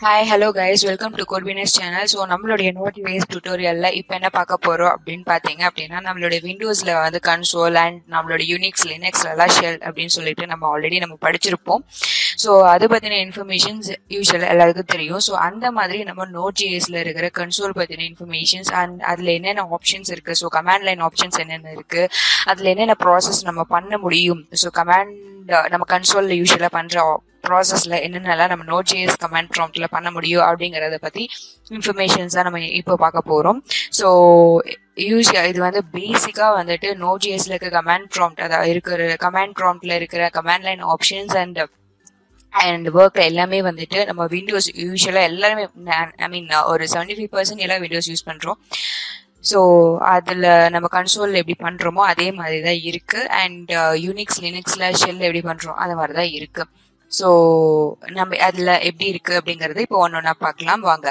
hi hello guys welcome to கோர்பினஸ் channel so நம்மளுடைய node JS டுட்டோரியலில் இப்போ என்ன பார்க்க போகிறோம் அப்படின்னு பார்த்தீங்க அப்படின்னா நம்மளுடைய விண்டோஸில் வந்து கன்சோல் அண்ட் நம்மளோட யூனிக்ஸ் லினக்ஸ்லலாம் ஷெல் அப்படின்னு சொல்லிட்டு நம்ம ஆல்ரெடி நம்ம படிச்சிருப்போம் ஸோ அது பற்றின இன்ஃபர்மேஷன்ஸ் யூஸ்வல் எல்லாருக்கும் தெரியும் ஸோ அந்த மாதிரி நம்ம நோட் ஜிஎஸ்ல இருக்கிற கன்சோல் பற்றின இன்ஃபர்மேஷன்ஸ் அண்ட் அதில் என்னென்ன ஆப்ஷன்ஸ் இருக்குது ஸோ கமாண்ட் லைன் ஆப்ஷன்ஸ் என்னென்ன இருக்குது அதில் என்னென்ன ப்ராசஸ் நம்ம பண்ண முடியும் ஸோ கமாண்ட் நம்ம கன்சோலில் யூஸ்வலாக பண்ணுற ப்ராசஸில் என்னென்னலாம் நம்ம நோட் ஜேஎஸ் கமெண்ட் ப்ராம்ப்டில் பண்ண முடியும் அப்படிங்கிறத பற்றி இன்ஃபர்மேஷன்ஸ் தான் நம்ம இப்போ பார்க்க போகிறோம் ஸோ யூஸ் இது வந்து பேசிக்காக வந்துட்டு நோட் ஜேஎஸ்ல இருக்க கமாண்ட் ப்ராம்ப்ட் அதாவது இருக்கிற கமாண்ட் ப்ராம்ப்டில் இருக்கிற command line options and and work எல்லாமே வந்துட்டு நம்ம விண்டோஸ் யூஸ்வலாக எல்லாருமே ஐ மீன் ஒரு செவன்டி ஃபைவ் பர்சன்ட் எல்லாம் விண்டோஸ் யூஸ் பண்ணுறோம் ஸோ அதில் நம்ம கன்சோல் எப்படி பண்ணுறோமோ அதே மாதிரி தான் இருக்குது அண்ட் யூனிக்ஸ் லினக்ஸில் ஷெல் எப்படி பண்ணுறோம் அது மாதிரி தான் இருக்குது ஸோ நம்ம அதில் எப்படி இருக்குது அப்படிங்கிறது இப்போ ஒன்று ஒன்றா பார்க்கலாம் வாங்க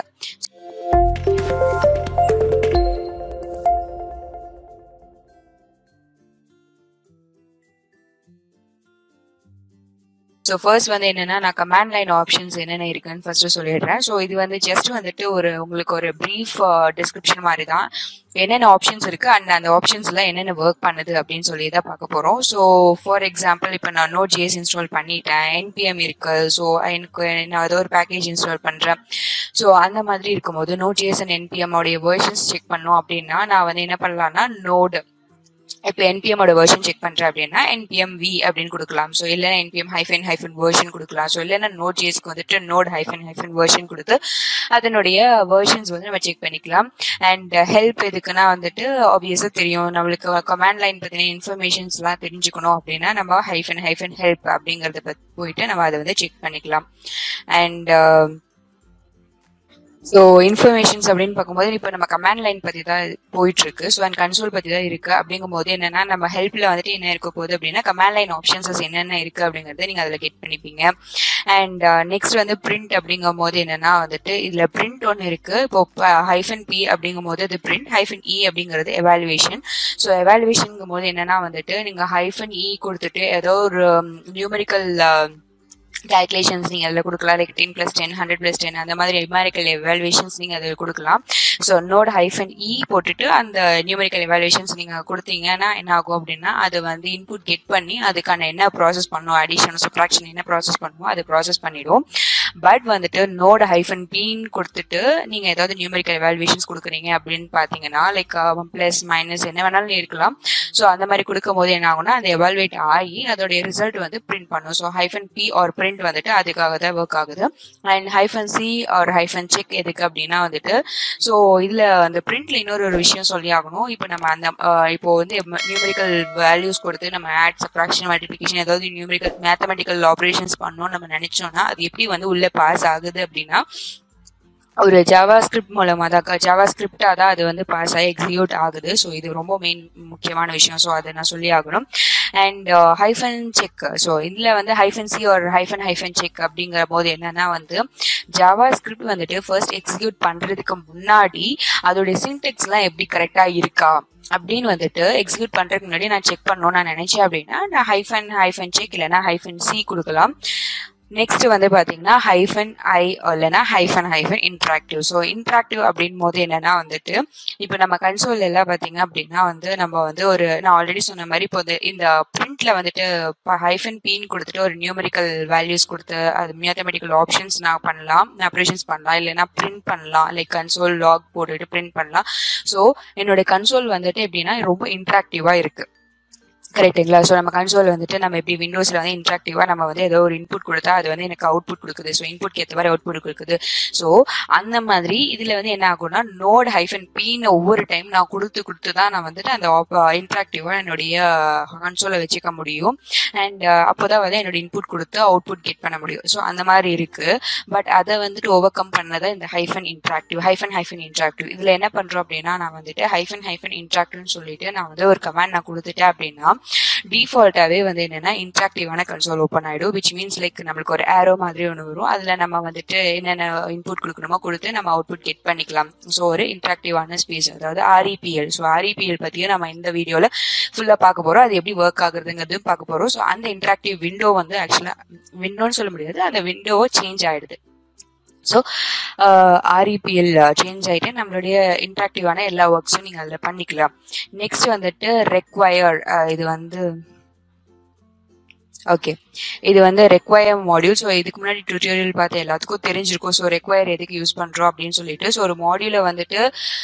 ஸோ ஃபர்ஸ்ட் வந்து என்னன்னா நான் கமாண்ட் லைன் ஆப்ஷன்ஸ் என்னென்ன இருக்குன்னு ஃபர்ஸ்ட் சொல்லிடுறேன் ஸோ இது வந்து ஜஸ்ட் வந்துட்டு ஒரு உங்களுக்கு ஒரு ப்ரீஃப் டிஸ்கிரிப்ஷன் மாதிரி தான் என்னென்ன ஆப்ஷன்ஸ் இருக்கு அண்ட் அந்த ஆப்ஷன்ஸ்ல என்னென்ன ஒர்க் பண்ணுது அப்படின்னு சொல்லி தான் பார்க்க போறோம் ஸோ ஃபார் எக்ஸாம்பிள் இப்போ நான் நோட் ஜேஸ் இன்ஸ்டால் பண்ணிட்டேன் என்பிஎம் இருக்கு ஸோ எனக்கு நான் ஏதோ ஒரு பேக்கேஜ் இன்ஸ்டால் பண்றேன் ஸோ அந்த மாதிரி இருக்கும்போது நோட் ஜேஸ் அண்ட் என்பிஎம் உடைய வேர்ஷன்ஸ் செக் பண்ணோம் அப்படின்னா நான் வந்து என்ன பண்ணலாம்னா நோடு இப்போ என்பிஎம்மோட வெர்ஷன் செக் பண்ணுறேன் அப்படின்னா என்பிஎம் வி அப்படின்னு கொடுக்கலாம் ஸோ இல்லைன்னா என்பிஎம் ஹைஃபன் ஹைஃபன் வெர்ஷன் கொடுக்கலாம் ஸோ இல்லைன்னா நோட் ஜிஎஸ்க்கு வந்துட்டு நோட் ஹைஃபன் ஹைஃபன் வெர்ஷன் கொடுத்து அதனுடைய வெர்ஷன்ஸ் வந்து நம்ம செக் பண்ணிக்கலாம் அண்ட் ஹெல்ப் எதுக்குன்னா வந்துட்டு ஆப்வியஸாக தெரியும் நம்மளுக்கு கமாண்ட் லைன் பற்றின இன்ஃபர்மேஷன்ஸ்லாம் தெரிஞ்சுக்கணும் அப்படின்னா நம்ம ஹைஃபன் ஹைஃபன் ஹெல்ப் அப்படிங்கிறத பற்றி போயிட்டு நம்ம அதை வந்து செக் பண்ணிக்கலாம் அண்ட் ஸோ இன்ஃபர்மேஷன்ஸ் அப்படின்னு பார்க்கும்போது இப்போ நம்ம கமாண்ட் லைன் பற்றி தான் போயிட்டு இருக்கு ஸோ அண்ட் கன்சோல் பற்றி தான் இருக்கு அப்படிங்கும் போது என்னன்னா நம்ம ஹெல்ப்ல வந்துட்டு என்ன இருக்க போகுது அப்படின்னா கமாண்ட் லைன் ஆப்ஷன்ஸஸ் என்னென்ன இருக்கு அப்படிங்கறத நீங்க அதில் கெட் பண்ணிப்பீங்க அண்ட் நெக்ஸ்ட் வந்து பிரிண்ட் அப்படிங்கும் போது என்னன்னா வந்துட்டு இதுல பிரிண்ட் ஒன்று இருக்கு இப்போ ஹைஃபன் பி அப்படிங்கும் போது அது பிரிண்ட் ஹைஃபன் இ அப்படிங்கிறது எவாலுவேஷன் ஸோ எவாலுவேஷனுங்கும் போது என்னன்னா வந்துட்டு நீங்க ஹைஃபன் இ கொடுத்துட்டு ஏதோ ஒரு நியூமரிக்கல் கேல்குலேஷன்ஸ் நீங்கள் அதில் கொடுக்கலாம் like ten plus ten hundred plus ten அந்த மாதிரி நியூமரிக்கல் எவாலுவேஷன்ஸ் நீங்கள் அதில் கொடுக்கலாம் ஸோ நோட் ஹைஃபன் இ போட்டுட்டு அந்த நியூமரிக்கல் எவாலுவேஷன்ஸ் நீங்கள் கொடுத்தீங்கன்னா என்ன ஆகும் அப்படின்னா அது வந்து இன்புட் கெட் பண்ணி அதுக்கான என்ன ப்ராசஸ் பண்ணும் அடிஷன் சப்ராக்ஷன் என்ன ப்ராசஸ் பண்ணுமோ அது ப்ராசஸ் பண்ணிடும் பட் வந்துட்டு நோட் ஹைஃபன் பீன் கொடுத்துட்டு நீங்கள் ஏதாவது நியூமரிக்கல் எவாலுவேஷன்ஸ் கொடுக்குறீங்க அப்படின்னு பார்த்தீங்கன்னா லைக் ப்ளஸ் மைனஸ் என்ன வேணாலும் இருக்கலாம் ஸோ அந்த மாதிரி கொடுக்கும் போது என்ன ஆகும்னா அது எவால்வேட் ஆகி அதோடைய ரிசல்ட் வந்து பிரிண்ட் பண்ணும் so hyphen P R print வந்துட்டு அதுக்காக தான் ஒர்க் ஆகுது and hyphen C R hyphen check எதுக்கு அப்படின்னா வந்துட்டு ஸோ இதில் அந்த பிரிண்ட்ல இன்னொரு ஒரு விஷயம் சொல்லி ஆகணும் இப்போ நம்ம அந்த இப்போ வந்து நியூமரிக்கல் வேல்யூஸ் கொடுத்து நம்ம ஆட் சப்ராக்ஷன் மல்டிபிகேஷன் ஏதாவது நியூமரிக்கல் மேத்தமெட்டிக்கல் ஆப்ரேஷன்ஸ் பண்ணோம் நம்ம நினைச்சோம்னா அது எப்படி வந்து உள்ள பாஸ் ஆகுது அப்படின்னா ஒரு ஜாவா ஸ்கிரிப்ட் மூலமாக தான் ஜாவா ஸ்கிரிப்டாக தான் அது வந்து பாஸ் ஆகி எக்ஸிக்யூட் ஆகுது ஸோ இது ரொம்ப மெயின் முக்கியமான விஷயம் ஸோ அதை நான் சொல்லி ஆகணும் அண்ட் ஹைஃபன் செக் ஸோ இதில் வந்து ஹைஃபன் சி ஒரு ஹைஃபன் ஹைஃபன் செக் அப்படிங்கிற போது என்னன்னா வந்து ஜாவா ஸ்கிரிப்ட் வந்துட்டு ஃபர்ஸ்ட் எக்ஸிக்யூட் பண்ணுறதுக்கு முன்னாடி அதோடைய சின்டெக்ஸ்லாம் எப்படி கரெக்டாக இருக்கா அப்படின்னு வந்துட்டு எக்ஸிக்யூட் பண்றதுக்கு முன்னாடி நான் செக் பண்ணணும்னு நான் நினைச்சேன் அப்படின்னா நான் ஹைஃபன் ஹைஃபன் செக் இல்லைன்னா ஹைஃபன் சி கொடுக்கலாம் நெக்ஸ்ட் வந்து பாத்தீங்கன்னா ஹைஃபன் ஐ இல்லைன்னா hyphen hyphen interactive so interactive அப்படின் போது என்னன்னா வந்துட்டு இப்போ நம்ம கன்சோல் எல்லாம் பாத்தீங்க அப்படின்னா வந்து நம்ம வந்து ஒரு நான் ஆல்ரெடி சொன்ன மாதிரி இப்போ இந்த பிரிண்ட்ல வந்துட்டு ஹைஃபன் பீன் கொடுத்துட்டு ஒரு நியூமரிக்கல் வேல்யூஸ் கொடுத்து அது மேத்தமெட்டிக்கல் ஆப்ஷன்ஸ் நான் பண்ணலாம் ஆப்ரேஷன்ஸ் பண்ணலாம் இல்லைன்னா பிரிண்ட் பண்ணலாம் லைக் கன்சோல் லாக் போட்டுட்டு பிரிண்ட் பண்ணலாம் ஸோ என்னோட கன்சோல் வந்துட்டு எப்படின்னா ரொம்ப இன்ட்ராக்டிவா இருக்கு கரெக்டுங்களா ஸோ நம்ம கன்சோல் வந்துட்டு நம்ம எப்படி விண்டோஸில் வந்து இன்ட்ராக்டிவாக நம்ம வந்து ஏதோ ஒரு இன்புட் கொடுத்தா அது வந்து எனக்கு அவுட்புட் கொடுக்குது ஸோ இன்புட்க்கு ஏற்ற மாதிரி அவுட்புட் கொடுக்குது ஸோ அந்த மாதிரி இதில் வந்து என்ன ஆகும்னா நோட் ஹைஃபன் பீன் ஒவ்வொரு டைம் நான் கொடுத்து கொடுத்து தான் நான் வந்துட்டு அந்த இன்ட்ராக்டிவாக என்னுடைய கன்சோலை வச்சுக்க முடியும் அண்ட் அப்போதான் வந்து என்னோட இன்புட் கொடுத்து அவுட்புட் கெட் பண்ண முடியும் ஸோ அந்த மாதிரி இருக்கு பட் அதை வந்துட்டு ஓவர் கம் பண்ணதான் இந்த hyphen interactive hyphen hyphen interactive இதில் என்ன பண்ணுறோம் அப்படின்னா நான் வந்துட்டு ஹைஃபன் ஹைஃபன் இன்ட்ராக்டிவ்னு சொல்லிட்டு நான் வந்து ஒரு கமாண்ட் நான் கொடுத்துட்டேன் அப்படின்னா டிஃபால்ட்டாகவே வந்து என்னன்னா இன்ட்ராக்டிவான கன்சோல் ஓப்பன் ஆகிடும் விச் மீன்ஸ் லைக் நம்மளுக்கு ஒரு ஏரோ மாதிரி ஒன்று வரும் அதில் நம்ம வந்துட்டு என்னென்ன இன்புட் கொடுக்கணுமோ கொடுத்து நம்ம அவுட்புட் கெட் பண்ணிக்கலாம் ஸோ ஒரு இன்ட்ராக்டிவான ஸ்பேஸ் அதாவது ஆர்இபிஎல் ஸோ ஆர்இபிஎல் பற்றியும் நம்ம இந்த வீடியோவில் ஃபுல்லாக பார்க்க போகிறோம் அது எப்படி ஒர்க் ஆகுறதுங்கிறதும் பார்க்க போகிறோம் ஸோ அந்த இன்ட்ராக்டிவ் விண்டோ வந்து ஆக்சுவலாக விண்டோன்னு சொல்ல முடியாது அந்த விண்டோவை சேஞ்ச் ஆகிடுது ஸோ ஆர்இபிஎல் சேஞ்ச் ஆகிட்டு நம்மளுடைய இன்ட்ராக்டிவான எல்லா ஒர்க்ஸும் நீங்கள் அதில் பண்ணிக்கலாம் நெக்ஸ்ட் வந்துட்டு ரெக்வயர் இது வந்து ஓகே இது வந்து ரெக்வயர் மாடியூல் ஸோ இதுக்கு முன்னாடி டியூட்டோரியல் பார்த்து எல்லாத்துக்கும் தெரிஞ்சிருக்கும் ஸோ ரெக்வயர் எதுக்கு யூஸ் பண்ணுறோம் அப்படின்னு சொல்லிட்டு ஸோ ஒரு மாடியூலை வந்துட்டு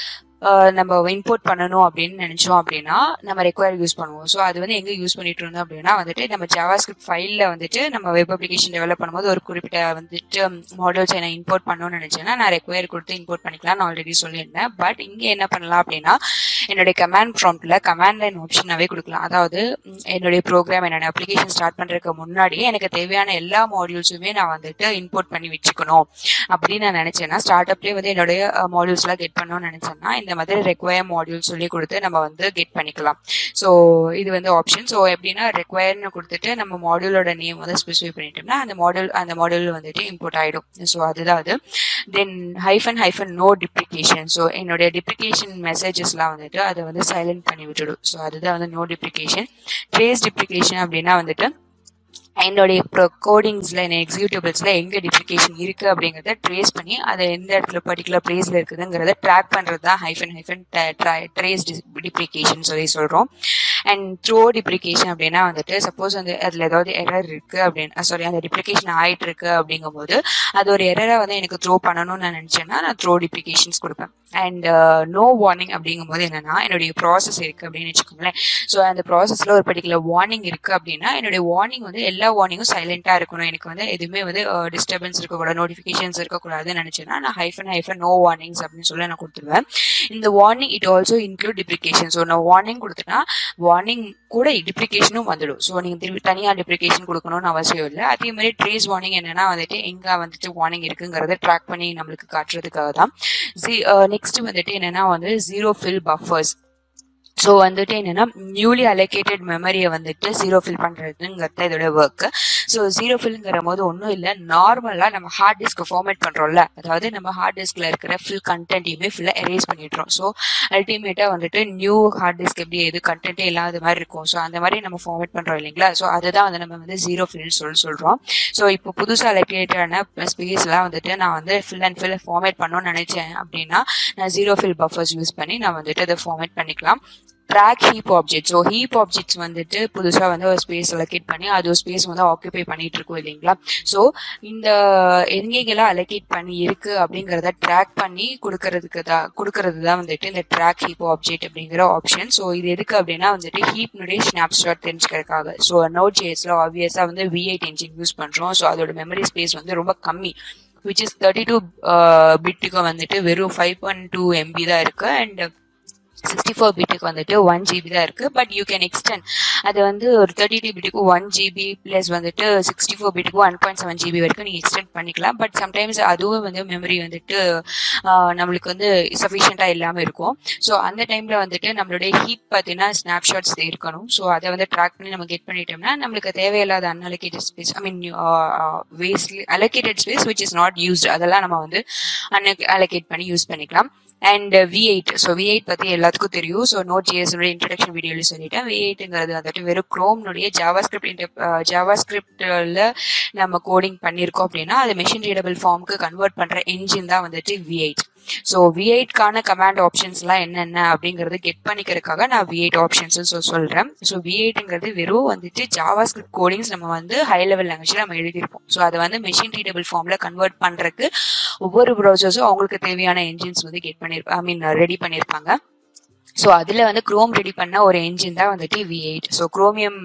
நம்ம இம்போர்ட் பண்ணணும் அப்படின்னு நினைச்சோம் அப்படின்னா நம்ம ரெக்வயர் யூஸ் பண்ணுவோம் ஸோ அது வந்து எங்க யூஸ் பண்ணிட்டு இருந்தோம் அப்படின்னா வந்துட்டு நம்ம ஜாவா ஸ்கிரிப்ட் ஃபைலில் வந்துட்டு நம்ம வெப் அப்ளிகேஷன் டெவலப் பண்ணும்போது ஒரு குறிப்பிட்ட வந்துட்டு மாடல்ஸ் நான் இம்போர்ட் பண்ணணும்னு நினைச்சேன்னா நான் ரெக்வயர் கொடுத்து இம்போர்ட் பண்ணிக்கலாம் நான் ஆல்ரெடி சொல்லியிருந்தேன் பட் இங்கே என்ன பண்ணலாம் அப்படின்னா என்னுடைய கமாண்ட் ப்ராம்ப்ட்ல கமாண்ட் லைன் ஆப்ஷனாகவே கொடுக்கலாம் அதாவது என்னுடைய ப்ரோக்ராம் என்னோட அப்ளிகேஷன் ஸ்டார்ட் பண்ணுறதுக்கு முன்னாடியே எனக்கு தேவையான எல்லா மாடியூல்ஸுமே நான் வந்துட்டு இம்போர்ட் பண்ணி வச்சுக்கணும் அப்படின்னு நான் நினைச்சேன்னா ஸ்டார்ட் அப்லேயே வந்து என்னுடைய மாடியூல்ஸ்லாம் கெட் பண்ணணும்னு நினைச்சேன்னா இந்த மாதிரி ரெக்வயர் மாடியூல் சொல்லி கொடுத்து நம்ம வந்து கெட் பண்ணிக்கலாம் ஸோ இது வந்து ஆப்ஷன் ஸோ எப்படின்னா ரெக்வயர்னு கொடுத்துட்டு நம்ம மாடியூலோட நேம் வந்து ஸ்பெசிஃபை பண்ணிட்டோம்னா அந்த மாடியூல் அந்த மாடியூல் வந்துட்டு இம்போர்ட் ஆகிடும் ஸோ அதுதான் அது then hyphen hyphen no deprecation so என்னுடைய டிப்ளிகேஷன் மெசேஜஸ்லாம் வந்துட்டு அதை வந்து சைலண்ட் பண்ணி விட்டுடும் ஸோ அதுதான் வந்து நோ டிப்ளிகேஷன் ட்ரேஸ் டிப்ளிகேஷன் அப்படின்னா வந்துட்டு என்னுடைய ப்ரோ கோடிங்ஸில் என்ன எக்ஸிக்யூட்டிபிள்ஸில் எங்கே டிப்ளிகேஷன் இருக்குது அப்படிங்கிறத ட்ரேஸ் பண்ணி அதை எந்த இடத்துல பர்டிகுலர் ப்ளேஸில் இருக்குதுங்கிறத ட்ராக் பண்ணுறது தான் ஹைஃபன் ஹைஃபன் ட்ரேஸ் டிப்ளிகேஷன் சொல்லி சொல்கிறோம் அண்ட் த்ரோ டிப்ளிகேஷன் அப்படின்னா வந்துட்டு சப்போஸ் வந்து அதில் ஏதாவது எரர் இருக்குது அப்படின்னு சாரி அந்த டிப்ளிகேஷன் ஆகிட்டு இருக்கு அப்படிங்கும்போது அது ஒரு எரரை வந்து எனக்கு த்ரோ பண்ணணும்னு நான் நினச்சேன்னா நான் த்ரோ டிப்ளிகேஷன்ஸ் கொடுப்பேன் அண்ட் நோ வார்னிங் அப்படிங்கும்போது என்னன்னா என்னுடைய ப்ராசஸ் இருக்குது அப்படின்னு வச்சுக்கோங்களேன் ஸோ அந்த ப்ராசஸில் ஒரு பர்டிகுலர் வார்னிங் இருக்குது அப்படின்னா என்னுடைய வார்னிங் வந்து எல்லா வார்னிங்கும் சைலண்டாக இருக்கணும் எனக்கு வந்து எதுவுமே வந்து டிஸ்டர்பன்ஸ் இருக்கக்கூடாது நோட்டிஃபிகேஷன்ஸ் இருக்கக்கூடாதுன்னு நினச்சேன்னா நான் ஹைஃபன் ஹைஃபன் நோ வார்னிங்ஸ் அப்படின்னு சொல்லி நான் கொடுத்துருவேன் இந்த warning it also include deprecation so நான் வார்னிங் கொடுத்தேன்னா வார்னிங் கூட டிப்ளிகேஷனும் வந்துடும் ஸோ நீங்கள் திரும்பி தனியாக டிப்ளிகேஷன் கொடுக்கணும்னு அவசியம் இல்லை அதே மாதிரி ட்ரேஸ் வார்னிங் என்னன்னா வந்துட்டு எங்கே வந்துட்டு வார்னிங் இருக்குங்கிறத ட்ராக் பண்ணி நம்மளுக்கு காட்டுறதுக்காக தான் நெக்ஸ்ட் வந்துட்டு என்னன்னா வந்து ஜீரோ ஃபில் பஃபர்ஸ் ஸோ வந்துட்டு என்னன்னா நியூலி அலோகேட்டட் மெமரியை வந்துட்டு ஜீரோ ஃபில் பண்ணுறதுங்கிறது இதோட ஒர்க் ஸோ ஜீரோ ஃபில்ங்கிற போது ஒன்றும் இல்லை நார்மலாக நம்ம ஹார்ட் டிஸ்க் ஃபார்மேட் பண்ணுறோம்ல அதாவது நம்ம ஹார்ட் டிஸ்கில் இருக்கிற ஃபுல் கண்டென்ட்டையுமே ஃபுல்லாக எரேஸ் பண்ணிடுறோம் ஸோ அல்டிமேட்டாக வந்துட்டு நியூ ஹார்ட் டிஸ்க் எப்படி எது கண்டென்ட்டே இல்லாத மாதிரி இருக்கும் ஸோ அந்த மாதிரி நம்ம ஃபார்மேட் பண்ணுறோம் இல்லைங்களா ஸோ அதுதான் வந்து நம்ம வந்து ஜீரோ ஃபில் சொல்லி சொல்கிறோம் ஸோ இப்போ புதுசாக அலோகேட்டான ஸ்பேஸ்லாம் வந்துட்டு நான் வந்து ஃபில் அண்ட் ஃபில் ஃபார்மேட் பண்ணணும்னு நினச்சேன் அப்படின்னா நான் ஜீரோ ஃபில் பஃபர்ஸ் யூஸ் பண்ணி நான் வந்துட்டு அதை ஃபார்மேட் பண்ணிக்கலாம் track heap object so heap objects வந்துட்டு புதுசாக வந்து ஒரு ஸ்பேஸ் அலோகேட் பண்ணி அது ஒரு ஸ்பேஸ் வந்து ஆக்குபை பண்ணிட்டு இருக்கோம் இல்லைங்களா ஸோ இந்த எங்கெங்கெல்லாம் அலோகேட் பண்ணி இருக்கு அப்படிங்கிறத ட்ராக் பண்ணி கொடுக்கறதுக்கு தான் கொடுக்கறது தான் வந்துட்டு இந்த ட்ராக் ஹீப் ஆப்ஜெக்ட் அப்படிங்கிற ஆப்ஷன் ஸோ இது எதுக்கு அப்படின்னா வந்துட்டு ஹீப்னுடைய ஸ்னாப்ஷாட் தெரிஞ்சுக்கிறதுக்காக ஸோ நோட் ஜேஸில் ஆப்வியஸாக வந்து வி எயிட் என்ஜின் யூஸ் பண்ணுறோம் ஸோ அதோட மெமரி ஸ்பேஸ் வந்து ரொம்ப கம்மி விச் இஸ் தேர்ட்டி டூ பிட்டுக்கு வந்துட்டு வெறும் ஃபைவ் பாயிண்ட் டூ எம்பி தான் இருக்கு அண்ட் சிக்ஸ்டி ஃபோர் பிட்டுக்கு வந்துட்டு ஒன் ஜிபி தான் இருக்குது பட் யூ கேன் எக்ஸ்டென்ட் அது வந்து ஒரு தேர்ட்டி டூ பிட்டுக்கு ஒன் ஜிபி ப்ளஸ் வந்துட்டு சிக்ஸ்டி ஃபோர் பிட்டுக்கு ஒன் பாயிண்ட் செவன் ஜிபி வரைக்கும் நீங்கள் எக்ஸ்டெண்ட் பண்ணிக்கலாம் பட் சம்டைம்ஸ் அதுவும் வந்து மெமரி வந்துட்டு நம்மளுக்கு வந்து சஃபிஷியண்ட்டாக இல்லாமல் இருக்கும் ஸோ அந்த டைமில் வந்துட்டு நம்மளுடைய ஹீட் பார்த்தீங்கன்னா ஸ்னாப்ஷாட்ஸ் இருக்கணும் ஸோ அதை வந்து ட்ராக் பண்ணி நம்ம கெட் பண்ணிட்டோம்னா நம்மளுக்கு தேவையில்லாத unallocated space I mean waste allocated space which is not used அதெல்லாம் நம்ம வந்து அன் அலோகேட் பண்ணி யூஸ் பண்ணிக்கலாம் and V eight so V eight பற்றி எல்லாத்துக்கும் தெரியும் ஸோ நோட் ஜிஎஸ்னுடைய இன்ட்ரடக்ஷன் வீடியோவில் சொல்லிட்டேன் வி எயிட்டுங்கிறது வந்துட்டு வெறும் க்ரோம்னுடைய ஜாவா ஸ்கிரிப்ட் ஜாவா ஸ்கிரிப்டில் நம்ம கோடிங் பண்ணியிருக்கோம் அப்படின்னா அது மெஷின் ரீடபிள் ஃபார்முக்கு கன்வெர்ட் பண்ணுற என்ஜின் தான் வந்துட்டு வி எயிட் ஸோ வி எயிட்கான கமாண்ட் ஆப்ஷன்ஸ்லாம் என்னென்ன அப்படிங்கிறது கெட் பண்ணிக்கிறதுக்காக நான் வி எயிட் ஆப்ஷன்ஸ் ஸோ சொல்கிறேன் ஸோ வி எயிட்டுங்கிறது வெறும் வந்துட்டு ஜாவா ஸ்கிரிப்ட் கோடிங்ஸ் நம்ம வந்து ஹை லெவல் லாங்குவேஜில் நம்ம எழுதியிருப்போம் ஸோ அதை வந்து மெஷின் ரீடபிள் ஃபார்மில் கன்வெர்ட் பண்ணுறதுக்கு ஒவ்வொரு ப்ரௌசர்ஸும் அவங்களுக்கு தேவையான என்ஜின்ஸ் வந்து கெட் பண்ணியிருப்பாங்க ஐ மீன் ரெடி பண்ணியிருப்பாங்க ஸோ அதில் வந்து குரோம் ரெடி பண்ண ஒரு என்ஜின் தான் வந்துட்டு வி எயிட் ஸோ குரோமியம்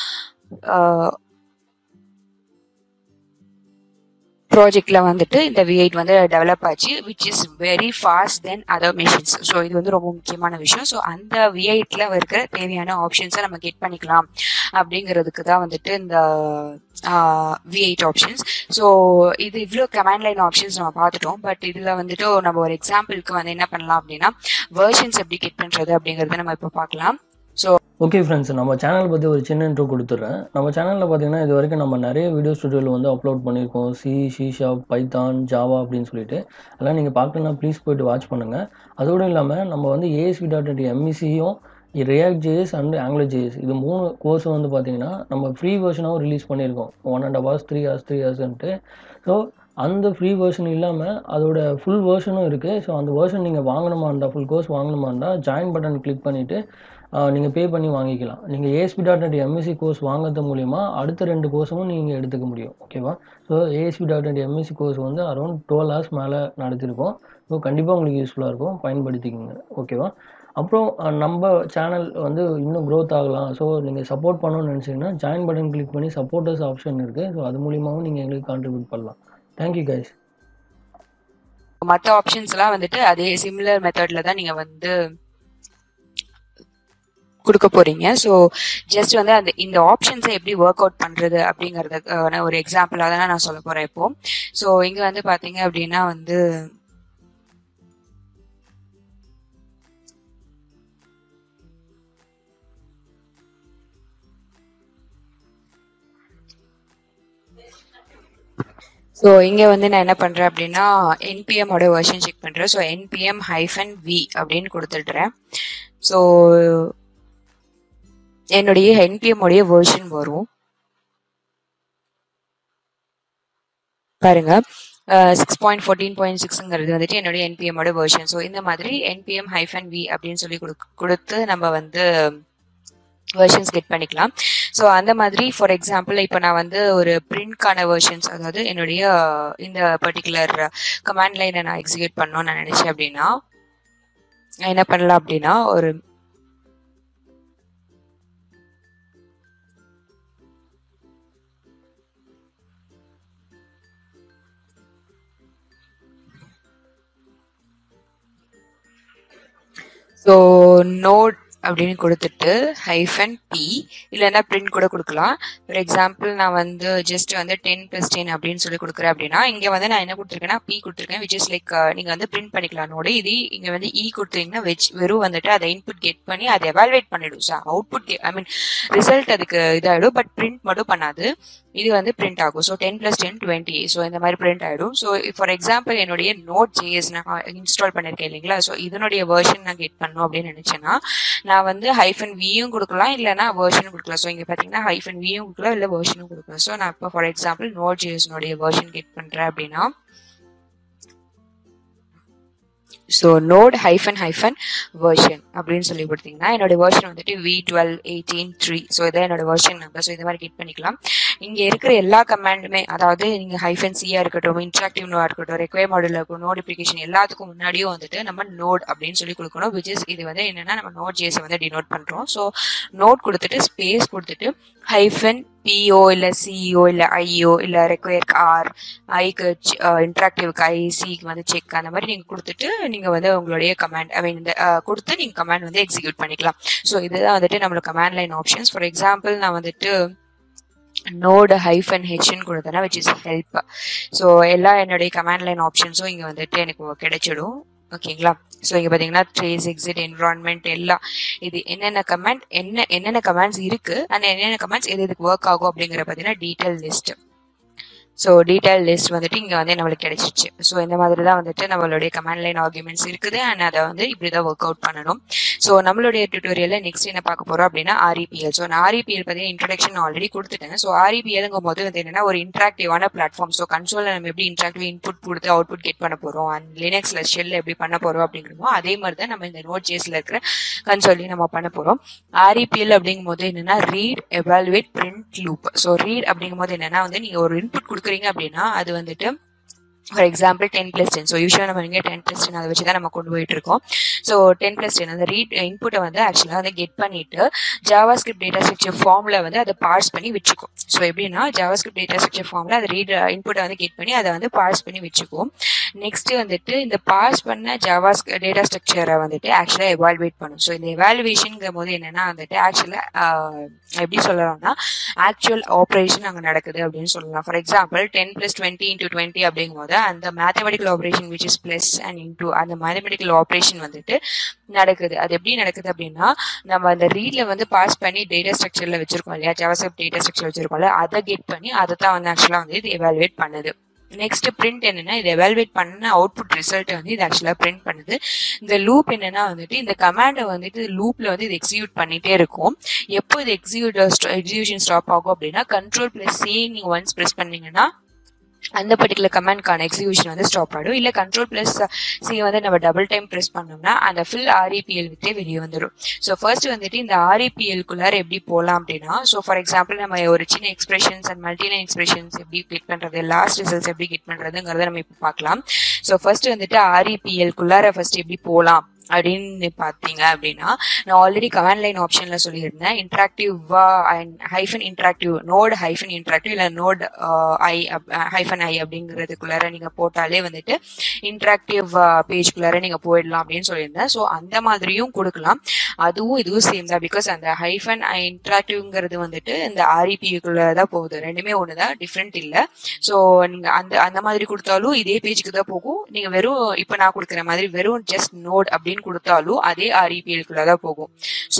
ப்ராஜெக்ட்ல வந்துட்டு இந்த வி எயிட் வந்து டெவலப் ஆச்சு which is very fast than other machines so இது வந்து ரொம்ப முக்கியமான விஷயம் ஸோ அந்த வி எயிட்ல இருக்கிற தேவையான ஆப்ஷன்ஸை நம்ம கெட் பண்ணிக்கலாம் அப்படிங்கிறதுக்கு தான் வந்துட்டு இந்த வி எயிட் ஆப்ஷன்ஸ் ஸோ இது இவ்வளோ கமாண்ட் லைன் ஆப்ஷன்ஸ் நம்ம பார்த்துட்டோம் பட் இதில் வந்துட்டு நம்ம ஒரு எக்ஸாம்பிளுக்கு வந்து என்ன பண்ணலாம் அப்படின்னா வேர்ஷன்ஸ் எப்படி கெட் பண்ணுறது அப்படிங்கிறத நம்ம இப்போ பார்க்கலாம் ஸோ ஓகே ஃப்ரெண்ட்ஸ் நம்ம சேனல் பற்றி ஒரு சின்ன இன்ட்ரோ கொடுத்துட்றேன் நம்ம சேனலில் பார்த்தீங்கன்னா இது வரைக்கும் நம்ம நிறைய வீடியோ ஸ்டுடியோவில் வந்து அப்லோட் பண்ணியிருக்கோம் சி ஷீஷா பைத்தான் ஜாவா அப்படின்னு சொல்லிட்டு அதெல்லாம் நீங்கள் பார்க்கலன்னா ப்ளீஸ் போயிட்டு வாட்ச் பண்ணுங்கள் அதோடு இல்லாமல் நம்ம வந்து ஏஎஸ்வி டாட் நெட் எம்இசியும் React JS and Angular JS இது மூணு கோர்ஸ் வந்து பார்த்தீங்கன்னா நம்ம ஃப்ரீ வெர்ஷனாகவும் ரிலீஸ் பண்ணியிருக்கோம் one and hours three hours three ஹவர்ஸ்ன்ட்டு ஸோ அந்த ஃப்ரீ வெர்ஷன் இல்லாமல் அதோட ஃபுல் வெர்ஷனும் இருக்குது ஸோ அந்த வெர்ஷன் நீங்கள் வாங்கணுமா இருந்தால் ஃபுல் கோர்ஸ் வாங்கணுமா இருந்தால் ஜாயின் பட்டன் கிளிக் பண்ணிவிட்டு நீங்கள் பே பண்ணி வாங்கிக்கலாம் நீங்கள் ASP dot net MVC course வாங்குறது மூலிமா அடுத்த ரெண்டு கோர்ஸும் நீங்கள் எடுத்துக்க முடியும் ஓகேவா so ASP dot net MVC course வந்து அரௌண்ட் டுவெல் ஹவர்ஸ் மேலே நடத்திருக்கோம் ஸோ கண்டிப்பாக உங்களுக்கு யூஸ்ஃபுல்லாக இருக்கும் பயன்படுத்திக்கோங்க ஓகேவா அப்புறம் அஹ், நம்ம சேனல் வந்து இன்னும் க்ரோத் ஆகலாம் ஸோ நீங்கள் சப்போர்ட் பண்ணணும்னு நினச்சிங்கன்னா ஜாயின் பட்டன் கிளிக் பண்ணி சப்போர்ட்டர்ஸ் ஆப்ஷன் இருக்குது ஸோ அது மூலியமாகவும் நீங்கள் எங்களுக்கு கான்ட்ரிபியூட் பண்ணலாம் தேங்க்யூ கைஸ் மற்ற ஆப்ஷன்ஸ்லாம் வந்துட்டு அதே சிமிலர் மெத்தட்ல தான் நீங்க வந்து கொடுக்க போறீங்க ஸோ ஜஸ்ட் வந்து அந்த இந்த ஆப்ஷன்ஸை எப்படி ஒர்க் அவுட் பண்றது அப்படிங்கறதுக்கான ஒரு எக்ஸாம்பிளாக தான் நான் சொல்ல போறேன் இப்போ ஸோ இங்க வந்து பாத்தீங்க அப்படின்னா வந்து ஸோ இங்க வந்து நான் என்ன பண்றேன் அப்படின்னா என்பிஎம் ஓட வெர்ஷன் செக் பண்றேன் ஸோ என்பிஎம் ஹைஃபன் வி அப்படின்னு கொடுத்துடுறேன் ஸோ என்னுடைய என்பிஎம் உடைய வெர்ஷன் வரும் பாருங்க சிக்ஸ் பாயிண்ட் ஃபோர்டீன் பாயிண்ட் சிக்ஸ்ங்கிறது வந்துட்டு என்னுடைய என்பிஎம் ஓட வெர்ஷன் ஸோ இந்த மாதிரி என்பிஎம் ஹைஃபன் வி அப்படின்னு சொல்லி கொடுக்- கொடுத்து நம்ம வந்து வெர்ஷன்ஸ் கெட் பண்ணிக்கலாம் ஸோ அந்த மாதிரி ஃபார் எக்ஸாம்பிள் இப்போ நான் வந்து ஒரு பிரிண்ட்கான வெர்ஷன்ஸ் அதாவது என்னுடைய இந்த பர்டிகுலர் கமாண்ட் லைனை நான் எக்ஸிக்யூட் பண்ணணும்னு நான் நினைச்சேன் அப்படின்னா நான் என்ன பண்ணலாம் அப்படின்னா ஒரு ஸோ நோட் அப்படின்னு கொடுத்துட்டு ஹைஃபன் பி இல்லைன்னா பிரிண்ட் கூட கொடுக்கலாம் ஃபார் எக்ஸாம்பிள் நான் வந்து ஜஸ்ட் வந்து டென் ப்ளஸ் டென் அப்படின்னு சொல்லி கொடுக்குறேன் அப்படின்னா இங்கே வந்து நான் என்ன கொடுத்துருக்கேன்னா பி கொடுத்துருக்கேன் விச் இஸ் லைக் நீங்கள் வந்து பிரிண்ட் பண்ணிக்கலாம் நோடு இது இங்கே வந்து இ கொடுத்தீங்கன்னா வெச் வெறும் வந்துட்டு அதை இன்புட் கெட் பண்ணி அதை எவால்வேட் பண்ணிடும் so output I mean result அதுக்கு இதாகிடும் பட் பிரிண்ட் மட்டும் பண்ணாது இது வந்து பிரிண்ட் ஆகும் so ten plus ten twenty so இந்த மாதிரி பிரிண்ட் ஆகிடும் ஸோ ஃபார் எக்ஸாம்பிள் என்னுடைய நோட் ஜேஎஸ் நான் இன்ஸ்டால் பண்ணியிருக்கேன் இல்லைங்களா ஸோ இதனுடைய வெர்ஷன் நான் கெட் பண்ணணும் அப்படின்னு நினச்சேன்னா நான் வந்து ஹைஃபன் வியும் கொடுக்கலாம் இல்லைனா வெர்ஷனும் கொடுக்கலாம் ஸோ இங்கே பார்த்தீங்கன்னா ஹைஃபன் வியும் கொடுக்கலாம் இல்லை வெர்ஷனும் கொடுக்கலாம் ஸோ நான் இப்போ ஃபார் எக்ஸாம்பிள் நோட் ஜேஎஸ்னுடைய வெர்ஷன் கெட் பண்ணுறேன் அப்படின்னா so node hyphen hyphen version அப்படின்னு சொல்லி கொடுத்தீங்கன்னா என்னோட வெர்ஷன் வந்துட்டு V twelve eighteen three so இதான் என்னோட வெர்ஷன் நம்பர் ஸோ இந்த மாதிரி கிளிக் பண்ணிக்கலாம் இங்கே இருக்கிற எல்லா கமாண்டுமே அதாவது நீங்கள் ஹைஃபன் சியா இருக்கட்டும் இன்ட்ராக்டிவ் நோடாக இருக்கட்டும் ரெக்வயர் மாடலில் இருக்கும் நோட்டிஃபிகேஷன் எல்லாத்துக்கும் முன்னாடியும் வந்துட்டு நம்ம நோட் அப்படின்னு சொல்லி கொடுக்கணும் விச் இஸ் இது வந்து என்னன்னா நம்ம நோட் ஜேஸை வந்து டினோட் பண்ணுறோம் ஸோ நோட் கொடுத்துட்டு ஸ்பேஸ் கொடுத்துட்டு ஹைஃபன் பிஓ இல்லை சிஇஓ இல்லை ஐஓ இல்லை ரெக்வயர்க்கு ஆர் ஐக்கு இன்ட்ராக்டிவ்க்கு ஐ சிக்கு வந்து செக் அந்த மாதிரி நீங்கள் கொடுத்துட்டு நீங்கள் வந்து உங்களுடைய கமாண்ட் ஐ மீன் இந்த அஹ், கொடுத்து நீங்கள் கமாண்ட் வந்து எக்ஸிக்யூட் பண்ணிக்கலாம் ஸோ இதுதான் வந்துட்டு நம்மளோட command line options for example நான் வந்துட்டு நோடு ஹைஃபன் ஹெச்னு கொடுத்தேன்னா விச் இஸ் ஹெல்ப் ஸோ எல்லா என்னுடைய கமாண்ட் லைன் ஆப்ஷன்ஸும் இங்கே வந்துட்டு எனக்கு கிடைச்சிடும் ஓகேங்களா ஸோ இங்கே பார்த்தீங்கன்னா ட்ரேஸ் எக்ஸிட் என்விரான்மெண்ட் எல்லாம் இது என்னென்ன கமாண்ட் என்ன என்னென்ன கமாண்ட்ஸ் இருக்கு அண்ட் என்னென்ன கமாண்ட்ஸ் எது இதுக்கு ஒர்க் ஆகும் அப்படிங்கிற பார்த்தீங்கன்னா detail list so detail list வந்துட்டு இங்கே வந்து நம்மளுக்கு கிடைச்சிச்சு ஸோ இந்த மாதிரி தான் வந்துட்டு நம்மளுடைய கமாண்ட் லைன் ஆர்குமெண்ட்ஸ் இருக்குது அண்ட் அதை வந்து இப்படி தான் ஒர்க் அவுட் பண்ணணும் ஸோ நம்மளுடைய டியூட்டோரியலில் நெக்ஸ்ட் என்ன பார்க்க போகிறோம் அப்படின்னா ஆர்இபிஎல் ஸோ நான் ஆர்இபிஎல் பற்றி இன்ட்ரடக்ஷன் ஆல்ரெடி கொடுத்துட்டேன் ஸோ ஆர்இபிஎல்ங்கும் போது வந்து என்னன்னா ஒரு இன்ட்ராக்டிவான பிளாட்ஃபார்ம் ஸோ கன்சோலில் நம்ம எப்படி இன்ட்ராக்டிவ் இன்புட் கொடுத்து அவுட்புட் கெட் பண்ண போகிறோம் அண்ட் லினக்ஸில் ஷெல் எப்படி பண்ண போகிறோம் அப்படிங்கிறமோ அதே மாதிரி தான் நம்ம இந்த நோட் ஜேஸில் இருக்கிற கன்சோலையும் நம்ம பண்ண போகிறோம் ஆர்இபிஎல் அப்படிங்கும் போது என்னன்னா read evaluate print loop so read அப்படிங்கும் போது என்னன்னா வந்து நீங்கள் ஒரு இன்புட் கொடுக்குறீங்க அப்படின்னா அது வந்துட்டு for example ten plus ten so யூஸ்வலாக நம்ம இங்கே டென் பிளஸ் டென் அதை வச்சு தான் நம்ம கொண்டு போயிட்டு இருக்கோம் ஸோ டென் பிளஸ் டென் அந்த ரீட் இன்புட்டை வந்து ஆக்சுவலாக வந்து கெட் பண்ணிட்டு ஜாவா ஸ்கிரிப்ட் டேட்டா ஸ்ட்ரக்சர் ஃபார்மில் வந்து அதை பார்ஸ் பண்ணி வச்சுக்கும் ஸோ எப்படின்னா ஜாவா ஸ்கிரிப்ட் டேட்டா ஸ்ட்ரக்சர் ஃபார்மில் அதை ரீட் இன்புட்டை வந்து கெட் பண்ணி அதை வந்து பார்ஸ் பண்ணி வச்சுக்கும் நெக்ஸ்ட் வந்துட்டு இந்த பாஸ் பண்ண ஜாவா டேட்டா ஸ்ட்ரக்சரை வந்துட்டு ஆக்சுவலாக எவால்வேட் பண்ணும் ஸோ இந்த எவாலுவேஷனுங்கிற போது என்னன்னா வந்துட்டு ஆக்சுவலாக எப்படி சொல்லலாம்னா ஆக்சுவல் ஆப்ரேஷன் அங்கே நடக்குது அப்படின்னு சொல்லலாம் for example ten plus twenty into twenty அப்படிங்கும்போது அந்த mathematical operation which is plus and into அந்த மேத்தமெட்டிக்கல் ஆப்ரேஷன் வந்துட்டு நடக்குது அது எப்படி நடக்குது அப்படின்னா நம்ம அந்த ரீட்ல வந்து பாஸ் பண்ணி டேட்டா ஸ்ட்ரக்சர்ல வச்சிருக்கோம் இல்லையா ஜாவாஸ்கிரிப்ட் டேட்டா ஸ்ட்ரக்சர் வச்சிருக்கோம்ல அதை கெட் பண்ணி அதை தான் வந்து ஆக்சுவலாக வந்து இது எவாலுவேட் பண்ணுது நெக்ஸ்ட் பிரிண்ட் என்னன்னா இது எவாலுவேட் பண்ண அவுட்புட் ரிசல்ட் வந்து இது ஆக்சுவலாக பிரிண்ட் பண்ணுது இந்த லூப் என்னன்னா வந்துட்டு இந்த கமாண்டை வந்துட்டு லூப்ல வந்து இது எக்ஸிக்யூட் பண்ணிட்டே இருக்கும் எப்போ இது எக்ஸிக்யூட் எக்ஸிக்யூஷன் ஸ்டாப் ஆகும் அப்படின்னா கண்ட்ரோல் பிளஸ் சி நீங்க ஒன்ஸ் ப்ரெஸ் பண்ணீங்கன்னா அந்த பர்டிகுலர் கமெண்ட்கான எக்ஸிகியூஷன் வந்து ஸ்டாப் ஆகிடும் இல்லை கண்ட்ரோல் ப்ளஸ் சி வந்து நம்ம டபுள் டைம் ப்ரெஸ் பண்ணோம்னா அந்த ஃபுல் ஆர்இபிஎல் விட்டே வெளியே வந்துடும் ஸோ ஃபர்ஸ்ட் வந்துட்டு இந்த ஆர்இபிஎல்குள்ளார எப்படி போகலாம் அப்படின்னா ஸோ ஃபார் எக்ஸாம்பிள் நம்ம ஒரு சின்ன எக்ஸ்பிரஷன்ஸ் அண்ட் மல்டிலைன் எக்ஸ்பிரஷன்ஸ் எப்படி கிளிக் பண்ணுறது லாஸ்ட் ரிசல்ட்ஸ் எப்படி கிளிக் பண்ணுறதுங்கிறத நம்ம இப்போ பார்க்கலாம் ஸோ ஃபர்ஸ்ட் வந்துட்டு ஆர்இபிஎல்குள்ளார ஃபர்ஸ்ட் எப்படி போகலாம் அப்படின்னு பார்த்தீங்க அப்படின்னா நான் ஆல்ரெடி கமாண்ட் லைன் ஆப்ஷன்ல சொல்லியிருந்தேன் இன்ட்ராக்டிவா and hyphen interactive node hyphen interactive இல்லை நோட் ஐ ஹைஃபன் ஐ அப்படிங்கிறதுக்குள்ளார நீங்க போட்டாலே வந்துட்டு இன்ட்ராக்டிவ் பேஜ்குள்ளார நீங்க போயிடலாம் அப்படின்னு சொல்லியிருந்தேன் ஸோ அந்த மாதிரியும் கொடுக்கலாம் அதுவும் இதுவும் சேம் தான் பிகாஸ் அந்த ஹைஃபன் ஐ இன்ட்ராக்டிவ்ங்கிறது வந்துட்டு இந்த ஆர்இபிக்குள்ள தான் போகுது ரெண்டுமே ஒன்று தான் டிஃப்ரெண்ட் இல்லை ஸோ நீங்க அந்த அந்த மாதிரி கொடுத்தாலும் இதே பேஜுக்கு தான் போகும் நீங்க வெறும் இப்போ நான் கொடுக்குற மாதிரி வெறும் ஜஸ்ட் நோட் அப்படின்னு கொடுத்தாலும் அதே ஆர்இபிஎல்குள்ள தான் போகும் ஸோ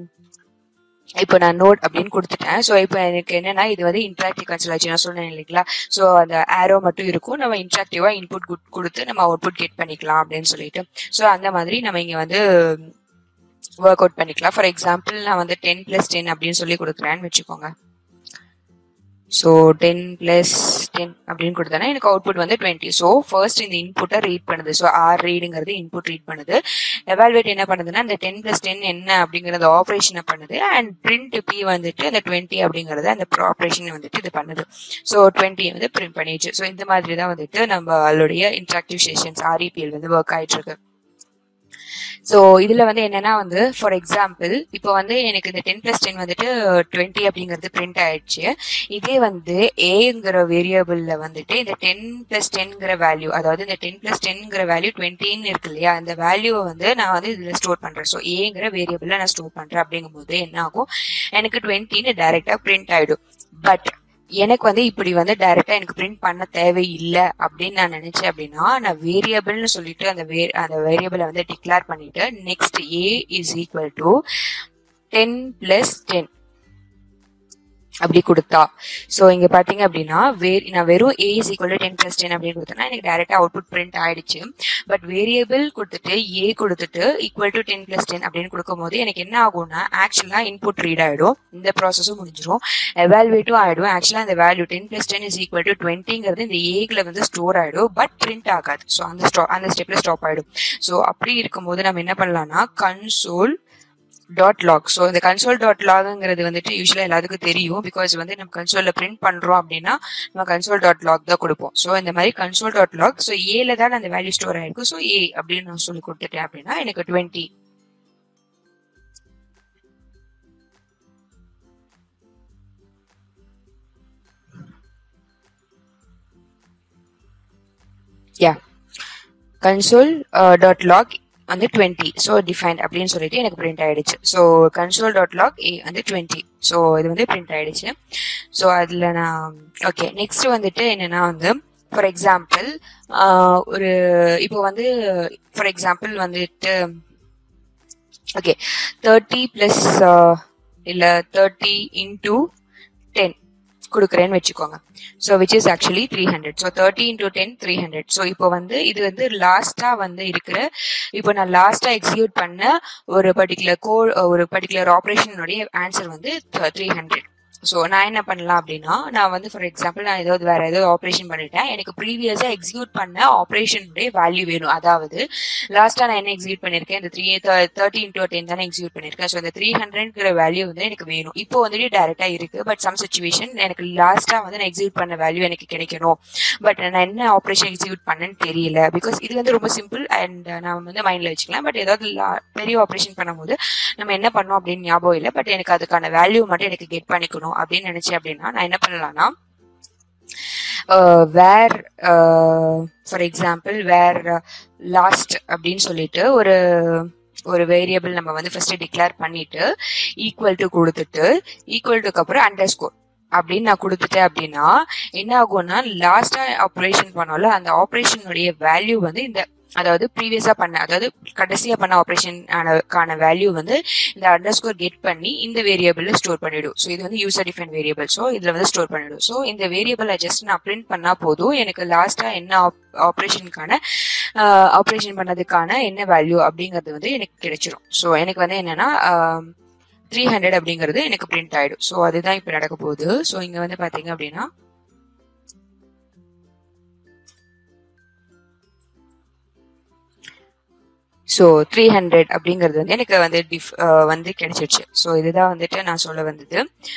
இப்போ நான் நோட் அப்படின்னு கொடுத்துட்டேன் ஸோ இப்போ எனக்கு என்னன்னா இது வந்து இன்ட்ராக்டிவ் கன்சல் நான் சொன்னேன் இல்லைங்களா ஸோ அந்த ஆரோ மட்டும் இருக்கும் நம்ம இன்ட்ராக்டிவா இன்புட் கொடுத்து நம்ம அவுட்புட் கெட் பண்ணிக்கலாம் அப்படின்னு சொல்லிட்டு ஸோ அந்த மாதிரி நம்ம இங்க வந்து ஒர்க் அவுட் பண்ணிக்கலாம் ஃபார் எக்ஸாம்பிள் நான் வந்து டென் பிளஸ் டென் அப்படின்னு சொல்லி கொடுக்குறேன்னு வச்சுக்கோங்க ஸோ டென் பிளஸ் டென் அப்படின்னு கொடுத்தேன்னா எனக்கு அவுட்புட் வந்து டுவெண்ட்டி ஸோ ஃபர்ஸ்ட் இந்த இன்புட்டை ரீட் பண்ணுது ஸோ ஆர் ரீடுங்கிறது இன்புட் ரீட் பண்ணுது எவால்வேட் என்ன பண்ணுதுன்னா இந்த டென் பிளஸ் டென் என்ன அப்படிங்கறது ஆப்ரேஷனை பண்ணுது அண்ட் பிரிண்ட் பி வந்துட்டு அந்த டுவெண்ட்டி அப்படிங்கறது அந்த ஆப்ரேஷன் வந்துட்டு இது பண்ணுது ஸோ டுவெண்ட்டி வந்து பிரிண்ட் பண்ணிடுச்சு ஸோ இந்த மாதிரி தான் வந்துட்டு நம்மளுடைய இன்ட்ராக்டிவ் செஷன்ஸ் ஆர்இபிஎல் வந்து ஒர்க் ஆயிட்டு இருக்கு ஸோ இதுல வந்து என்னன்னா வந்து ஃபார் எக்ஸாம்பிள் இப்போ வந்து எனக்கு இந்த டென் பிளஸ் டென் வந்துட்டு டுவெண்ட்டி அப்படிங்கிறது பிரிண்ட் ஆயிடுச்சு இதே வந்து ஏங்கிற வேரியபிள்ல வந்துட்டு இந்த டென் பிளஸ் டென்ங்கிற வேல்யூ அதாவது இந்த டென் பிளஸ் டென்ங்கிற வேல்யூ டுவெண்ட்டின்னு இருக்கு இல்லையா அந்த வேல்யூவை வந்து நான் வந்து இதுல ஸ்டோர் பண்றேன் ஸோ ஏங்கிற வேரியபிள்ல நான் ஸ்டோர் பண்றேன் அப்படிங்கும் போது என்ன ஆகும் எனக்கு டுவெண்ட்டின்னு டைரக்டா பிரிண்ட் ஆயிடும் பட் எனக்கு வந்து இப்படி வந்து டைரக்டா எனக்கு பிரிண்ட் பண்ண தேவையில்லை அப்படின்னு நான் நினைச்சேன் அப்படின்னா நான் வேரியபிள்னு சொல்லிட்டு அந்த வே அந்த வேரியபிளை வந்து டிக்ளேர் பண்ணிட்டு next A is equal to ten plus ten அப்படி கொடுத்தா ஸோ இங்க பாத்தீங்க அப்படின்னா வே நான் வெறும் A is equal to ten plus ten அப்படின்னு கொடுத்தேன்னா எனக்கு டேரக்டா அவுட்புட் பிரிண்ட் ஆயிடுச்சு பட் வேரியபிள் கொடுத்துட்டு ஏ கொடுத்துட்டு equal to ten plus ten அப்படின்னு கொடுக்கும்போது எனக்கு என்ன ஆகும்னா ஆக்சுவலா இன்புட் ரீட் ஆயிடும் இந்த ப்ராசஸும் முடிஞ்சிடும் எவால்வேட்டும் ஆயிடும் ஆக்சுவலா அந்த value ten plus ten is equal to டுவெண்ட்டிங்கிறது இந்த ஏக்ல வந்து ஸ்டோர் ஆயிடும் பட் பிரிண்ட் ஆகாது ஸோ அந்த ஸ்டோ அந்த ஸ்டெப்ல ஸ்டாப் ஆயிடும் ஸோ அப்படி இருக்கும்போது நம்ம என்ன பண்ணலாம்னா கன்சோல் டாட் லாக் ஸோ இந்த கன்சோல் டாட் லாக்ங்கிறது வந்துட்டு யூஸ்வலாக எல்லாத்துக்கும் தெரியும் பிகாஸ் வந்து நம்ம கன்சோலில் பிரிண்ட் பண்ணுறோம் அப்படின்னா நம்ம கன்சோல் டாட் லாக் தான் கொடுப்போம் ஸோ இந்த மாதிரி கன்சோல் டாட் லாக் ஸோ ஏல தான் அந்த வேல்யூ ஸ்டோர் ஆயிருக்கும் ஸோ ஏ அப்படின்னு நான் சொல்லி கொடுத்துட்டேன் அப்படின்னா எனக்கு டுவெண்ட்டி யா கன்சோல் டாட் லாக் வந்து டுவெண்ட்டி ஸோ டிஃபைன்ட் அப்படின்னு சொல்லிட்டு எனக்கு பிரிண்ட் ஆயிடுச்சு so console dot log A வந்து டுவெண்ட்டி ஸோ இது வந்து பிரிண்ட் ஆயிடுச்சு ஸோ அதில் நான் ஓகே நெக்ஸ்ட் வந்துட்டு என்னன்னா வந்து ஃபார் எக்ஸாம்பிள் ஒரு இப்போ வந்து ஃபார் எக்ஸாம்பிள் வந்துட்டு ஓகே தேர்ட்டி ப்ளஸ் இல்லை தேர்ட்டி இன்டூ டென் கொடுக்குறேன்னு வச்சுக்கோங்க so which is actually three hundred so thirty into ten three hundred so இப்போ வந்து இது வந்து லாஸ்டா வந்து இருக்கிற இப்போ நான் லாஸ்டா எக்ஸிக்யூட் பண்ண ஒரு பர்டிகுலர் கோ ஒரு பர்டிகுலர் ஆப்ரேஷனுடைய ஆன்சர் வந்து த்ரீ ஹண்ட்ரட் ஸோ நான் என்ன பண்ணலாம் அப்படின்னா நான் வந்து ஃபார் எக்ஸாம்பிள் நான் ஏதாவது வேற ஏதாவது ஆப்ரேஷன் பண்ணிட்டேன் எனக்கு ப்ரீவியஸா எக்ஸிக்யூட் பண்ண ஆப்ரேஷனுடைய வேல்யூ வேணும் அதாவது லாஸ்டா நான் என்ன எக்ஸிக்யூட் பண்ணிருக்கேன் இந்த த்ரீ தேர்ட்டி இன்டூ டென் தானே எக்ஸிக்யூட் பண்ணிருக்கேன் ஸோ இந்த த்ரீ ஹண்ட்ரட்ங்கிற வேல்யூ வந்து எனக்கு வேணும் இப்போ வந்துட்டு டேரக்டா இருக்கு பட் சம் சுச்சுவேஷன் எனக்கு லாஸ்டா வந்து நான் எக்ஸிக்யூட் பண்ண வேல்யூ எனக்கு கிடைக்கணும் பட் நான் என்ன ஆப்ரேஷன் எக்ஸிக்யூட் பண்ணேன்னு தெரியல பிகாஸ் இது வந்து ரொம்ப சிம்பிள் அண்ட் நான் வந்து மைண்ட்ல வச்சுக்கலாம் பட் ஏதாவது பெரிய ஆப்ரேஷன் பண்ணும்போது நம்ம என்ன பண்ணோம் அப்படின்னு ஞாபகம் இல்லை பட் எனக்கு அதுக்கான வேல்யூ மட்டும் எனக்கு கெட் பண்ணிக்கணும் அப்படின்னு நினைச்சேன் அப்படின்னா நான் என்ன பண்ணலாம்னா var for example var last அப்படின்னு சொல்லிட்டு ஒரு ஒரு வேரியபிள் நம்ம வந்து ஃபர்ஸ்ட் டிக்ளேர் பண்ணிட்டு ஈக்குவல் டு கொடுத்துட்டு ஈக்குவல் டுக்கு அப்புறம் அண்டர் ஸ்கோர் அப்படின்னு நான் கொடுத்துட்டேன் அப்படின்னா என்ன ஆகும்னா லாஸ்டா ஆப்ரேஷன் பண்ணோம்ல அந்த ஆப்ரேஷனுடைய வேல்யூ வந்து இந்த அதாவது ப்ரீவியஸா பண்ண அதாவது கடைசியா பண்ண ஆப்ரேஷன் கான வேல்யூ வந்து இந்த அண்டர் ஸ்கோர் கெட் பண்ணி இந்த வேரியபிள்ல ஸ்டோர் பண்ணிடும் ஸோ இது வந்து யூசர் டிஃபைன் வேரியபிள் ஸோ இதுல வந்து ஸ்டோர் பண்ணிடும் ஸோ இந்த வேரியபிளை ஜஸ்ட் நான் பிரிண்ட் பண்ணா போதும் எனக்கு லாஸ்டா என்ன ஆப்ரேஷனுக்கான ஆப்ரேஷன் பண்ணதுக்கான என்ன வேல்யூ அப்படிங்கிறது வந்து எனக்கு கிடைச்சிரும் ஸோ எனக்கு வந்து என்னன்னா த்ரீ ஹண்ட்ரட் அப்படிங்கிறது எனக்கு பிரிண்ட் ஆயிடும் ஸோ அதுதான் இப்போ நடக்க போகுது ஸோ இங்க வந்து பாத்தீங்க அப்படின்னா ஸோ த்ரீ ஹண்ட்ரட் அப்படிங்கிறது வந்து எனக்கு வந்து டிஃப் வந்து கிடைச்சிருச்சு ஸோ இதுதான் வந்துட்டு நான் சொல்ல வந்தது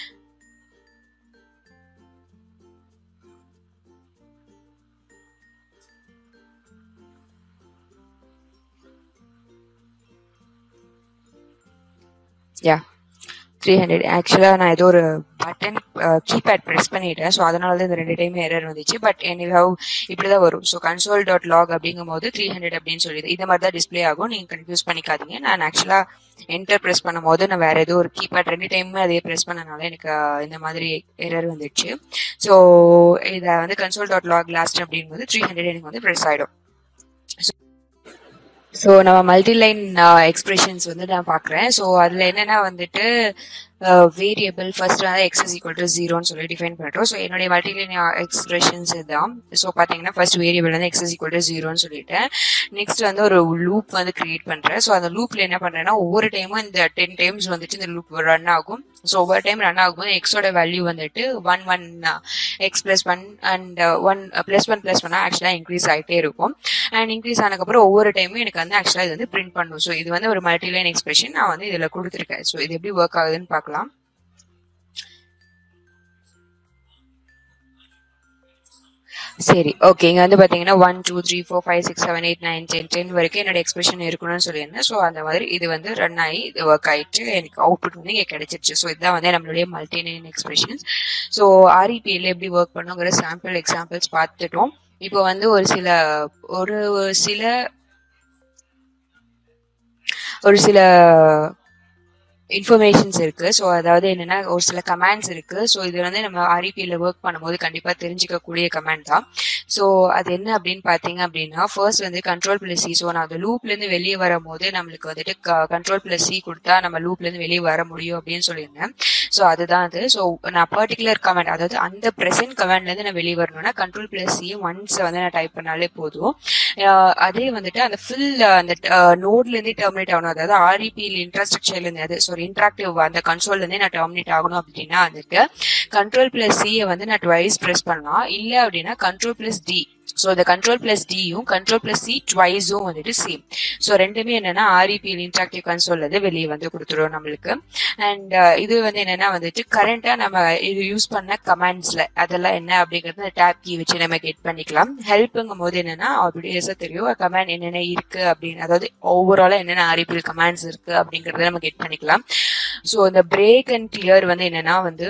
யா த்ரீ ஹண்ட்ரட் ஆக்சுவலாக நான் ஏதோ ஒரு பட்டன் கீபேட் ப்ரெஸ் பண்ணிட்டேன் ஸோ அதனால தான் இந்த ரெண்டு டைம் எரர் வந்துச்சு பட் எனிஹவ் இப்படி தான் வரும் ஸோ கன்சோல் டாட் லாக் அப்படிங்கும் போது த்ரீ ஹண்ட்ரட் அப்படின்னு சொல்லிது இந்த மாதிரி தான் டிஸ்பிளே ஆகும் நீங்கள் கன்ஃபியூஸ் பண்ணிக்காதீங்க நான் ஆக்சுவலாக என்டர் ப்ரெஸ் பண்ணும் போது நான் வேற ஏதோ ஒரு கீபேட் ரெண்டு டைமுமே அதே ப்ரெஸ் பண்ணனால எனக்கு இந்த மாதிரி எரர் வந்துடுச்சு ஸோ இதை வந்து கன்சோல் டாட் லாக் லாஸ்ட் அப்படிங்கும்போது த்ரீ ஹண்ட்ரட் எனக்கு வந்து ப்ரெஸ் ஆகிடும் ஸோ நம்ம மல்டிலைன் எக்ஸ்பிரஷன்ஸ் வந்து நான் பார்க்குறேன் ஸோ அதில் என்னென்னா வந்துட்டு வேரியபிள் ஃபர்ஸ்ட் வந்து எக்ஸ் இஸ் ஈக்குவல் டு ஜீரோன்னு சொல்லி டிஃபைன் பண்ணுறோம் ஸோ என்னுடைய மல்டிலைன் எக்ஸ்பிரஷன்ஸ் இதுதான் ஸோ பார்த்தீங்கன்னா ஃபர்ஸ்ட் வேரியபிள் வந்து எக்ஸ் இஸ் ஈக்குவல் டு ஜீரோன்னு சொல்லிட்டேன் நெக்ஸ்ட் வந்து ஒரு லூப் வந்து கிரியேட் பண்ணுறேன் ஸோ அந்த லூப்பில் என்ன பண்ணுறேன்னா ஒவ்வொரு டைமும் இந்த டென் டைம்ஸ் வந்துட்டு இந்த லூப் ரன் ஆகும் ஸோ ஒவ்வொரு டைம் ரன் ஆகும்போது எக்ஸோட வேல்யூ வந்துட்டு one one X plus one and one plus one plus ஒன்னா ஆக்சுவலாக இன்க்ரீஸ் ஆகிட்டே இருக்கும் அண்ட் இன்க்ரீஸ் ஆனதுக்கப்புறம் ஒவ்வொரு டைமும் எனக்கு வந்து ஆக்சுவலாக இது வந்து பிரிண்ட் பண்ணும் ஸோ இது வந்து ஒரு மல்டிலைன் எக்ஸ்பிரஷன் நான் வந்து இதில் கொடுத்துருக்கேன் ஸோ இது எப்படி ஒர்க் ஆகுதுன்னு பார்க்கலாம் சரி ஓகே இங்க வந்து பாத்தீங்கன்னா one two three four five six seven eight nine ten ten வரைக்கும் என்னோட எக்ஸ்பிரஷன் இருக்கணும்னு சொல்லியிருந்தேன் ஸோ அந்த மாதிரி இது வந்து ரன் ஆகி இது ஒர்க் ஆயிட்டு எனக்கு அவுட்புட் வந்து இங்கே கிடைச்சிருச்சு ஸோ இதுதான் வந்து நம்மளுடைய மல்டினைன் எக்ஸ்பிரஷன்ஸ் ஸோ ஆர்இபிஎல் எப்படி ஒர்க் பண்ணுங்கிற சாம்பிள் எக்ஸாம்பிள்ஸ் பார்த்துட்டோம் இப்போ வந்து ஒரு சில ஒரு சில ஒரு சில இன்ஃபர்மேஷன்ஸ் இருக்கு ஸோ அதாவது என்னன்னா ஒரு சில கமாண்ட்ஸ் இருக்கு ஸோ இது வந்து நம்ம ஆர்இபியில் ஒர்க் பண்ணும்போது கண்டிப்பா தெரிஞ்சுக்கக்கூடிய கமாண்ட் தான் ஸோ அது என்ன அப்படின்னு பார்த்தீங்க அப்படின்னா ஃபர்ஸ்ட் வந்து கண்ட்ரோல் பிளஸ் சி ஸோ நான் அந்த லூப்லேருந்து வெளியே வரும்போது நம்மளுக்கு வந்துட்டு கண்ட்ரோல் பிளஸ் சி கொடுத்தா நம்ம லூப்லேருந்து வெளியே வர முடியும் அப்படின்னு சொல்லியிருந்தேன் ஸோ அதுதான் அது ஸோ நான் பர்டிகுலர் கமெண்ட் அதாவது அந்த ப்ரெசென்ட் கமெண்ட்லேருந்து நான் வெளியே வரணும்னா கண்ட்ரோல் பிளஸ் சி ஒன்ஸ் வந்து நான் டைப் பண்ணாலே போதும் அதே வந்துட்டு அந்த ஃபுல் அந்த நோட்லேருந்தே டெர்மினேட் ஆகணும் அதாவது ஆர்இபியில் இன்ஃப்ராஸ்ட்ரக்சர்லேருந்து அது சாரி இன்ட்ராக்டிவ் அந்த கன்சோல்லேருந்தே நான் டெர்மினேட் ஆகணும் அப்படின்னா வந்துட்டு கண்ட்ரோல் பிளஸ் சியை வந்து நான் ட்வைஸ் ப்ரெஸ் பண்ணலாம் இல்லை அப்படின்னா கண்ட்ரோல் பிளஸ் டி ஸோ இந்த கண்ட்ரோல் பிளஸ் டியும் கண்ட்ரோல் பிளஸ் சி ட்வைஸும் வந்துட்டு சேம் ஸோ ரெண்டுமே என்னன்னா ஆர்இபிஎல் இன்ட்ராக்டிவ் கன்சோல் வந்து வெளியே வந்து கொடுத்துரும் நம்மளுக்கு அண்ட் இது வந்து என்னன்னா வந்துட்டு கரண்டா நம்ம இது யூஸ் பண்ண கமாண்ட்ஸ்ல அதெல்லாம் என்ன அப்படிங்கறது டேப் கீ வச்சு நம்ம கெட் பண்ணிக்கலாம் ஹெல்ப்புங்கும் போது என்னன்னா ஆப்வியஸா தெரியும் கமாண்ட் என்னென்ன இருக்கு அப்படின்னு அதாவது ஓவராலா என்னென்ன ஆர்இபிஎல் கமாண்ட்ஸ் இருக்கு அப்படிங்கறத நம்ம கெட் பண்ணிக்கலாம் ஸோ இந்த பிரேக் அண்ட் கிளியர் வந்து என்னன்னா வந்து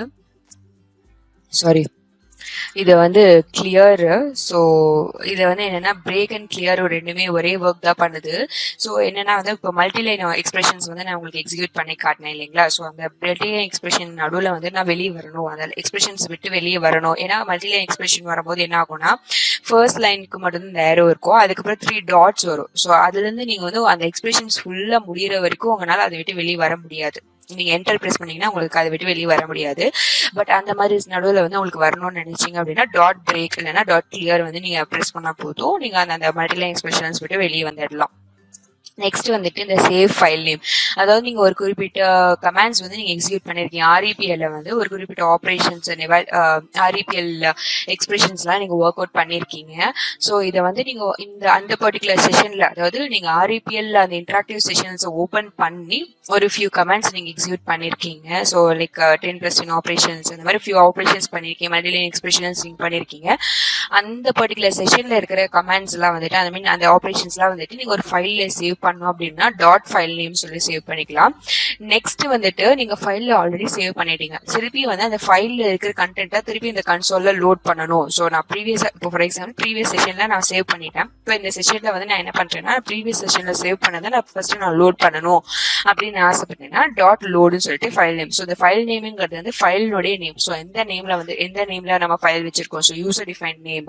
சாரி இது வந்து கிளியர் ஸோ இது வந்து என்னன்னா பிரேக் அண்ட் கிளியர் ரெண்டுமே ஒரே ஒர்க் தான் பண்ணுது ஸோ என்னன்னா வந்து இப்போ மல்டிலைன் எக்ஸ்பிரஷன்ஸ் வந்து நான் உங்களுக்கு எக்ஸிக்யூட் பண்ணி காட்டினேன் இல்லைங்களா ஸோ அந்த மல்டிலைன் எக்ஸ்பிரஷன் நடுவில் வந்து நான் வெளியே வரணும் அந்த எக்ஸ்பிரஷன்ஸ் விட்டு வெளியே வரணும் ஏன்னா மல்டிலைன் எக்ஸ்பிரஷன் வரும்போது என்ன ஆகும்னா ஃபர்ஸ்ட் லைனுக்கு மட்டும் இந்த ஏரோ இருக்கும் அதுக்கப்புறம் த்ரீ டாட்ஸ் வரும் ஸோ அதுலேருந்து நீங்கள் வந்து அந்த எக்ஸ்பிரஷன்ஸ் ஃபுல்லாக முடிகிற வரைக்கும் உங்களால் அதை விட்டு வெளியே வர முடியாது நீங்க என்டர் பிரஸ் பண்ணீங்கன்னா உங்களுக்கு அதை விட்டு வெளியே வர முடியாது பட் அந்த மாதிரி நடுவில் வந்து உங்களுக்கு வரணும்னு நினைச்சீங்க அப்படின்னா டாட் பிரேக் இல்லைன்னா டாட் கிளியர் வந்து நீங்க ப்ரெஸ் பண்ணா போதும் நீங்க அந்த அந்த மல்டிலைன் எக்ஸ்பிரஷன்ஸ் விட்டு வெளியே வந்துடலாம் நெக்ஸ்ட் வந்துட்டு இந்த சேவ் ஃபைல் நேம் அதாவது நீங்க ஒரு குறிப்பிட்ட கமாண்ட்ஸ் வந்து நீங்க எக்ஸிக்யூட் பண்ணிருக்கீங்க ஆர்இபிஎல்ல வந்து ஒரு குறிப்பிட்ட ஆப்ரேஷன்ஸ் ஆர்இபிஎல் எக்ஸ்பிரஷன்ஸ்லாம் நீங்க ஒர்க் அவுட் பண்ணிருக்கீங்க ஸோ இதை வந்து நீங்க இந்த அந்த பர்டிகுலர் செஷன்ல அதாவது நீங்க ஆர்இபிஎல் அந்த இன்ட்ராக்டிவ் செஷன்ஸ் ஓபன் பண்ணி ஒரு ஃபியூ கமெண்ட்ஸ் நீங்க எக்ஸிக்யூட் பண்ணிருக்கீங்க so like ten plus ten operations அந்த மாதிரி ஃபியூ ஆப்ரேஷன்ஸ் பண்ணிருக்கீங்க மல்டிலைன் எக்ஸ்பிரஷன்ஸ் நீங்க பண்ணிருக்கீங்க அந்த பர்டிகுலர் செஷன்ல இருக்கிற கமெண்ட்ஸ் எல்லாம் வந்துட்டு அந்த மீன் அந்த ஆப்ரேஷன்ஸ்லாம் வந்துட்டு நீங்க ஒரு ஃபைல்ல சேவ் பண்ணோம் அப்படின்னா டாட் ஃபைல் நேம் சொல்லி சேவ் பண்ணிக்கலாம் நெக்ஸ்ட் வந்துட்டு நீங்க ஃபைல்ல ஆல்ரெடி சேவ் பண்ணிட்டீங்க திருப்பி வந்து அந்த ஃபைல்ல இருக்கிற கண்டென்ட்டை திருப்பி இந்த கன்சோல்ல லோட் பண்ணணும் ஸோ நான் ப்ரீவியஸ் இப்போ ஃபார் எக்ஸாம்பிள் ப்ரீவியஸ் செஷன்ல நான் சேவ் பண்ணிட்டேன் இப்போ இந்த செஷன்ல வந்து நான் என்ன பண்றேன்னா ப்ரீவியஸ் செஷன்ல சேவ் பண்ணதை நான் ஃபர்ஸ்ட் நான் லோட் பண்ணணும் அப்படின்னு ஆசைப்பட்டேன்னா டாட் லோடுன்னு சொல்லிட்டு ஃபைல் நேம் ஸோ இந்த ஃபைல் நேம்ங்கிறது வந்து ஃபைலினுடைய நேம் ஸோ எந்த நேம்ல வந்து எந்த நேம்ல நம்ம ஃபைல் வச்சிருக்கோம் so user define name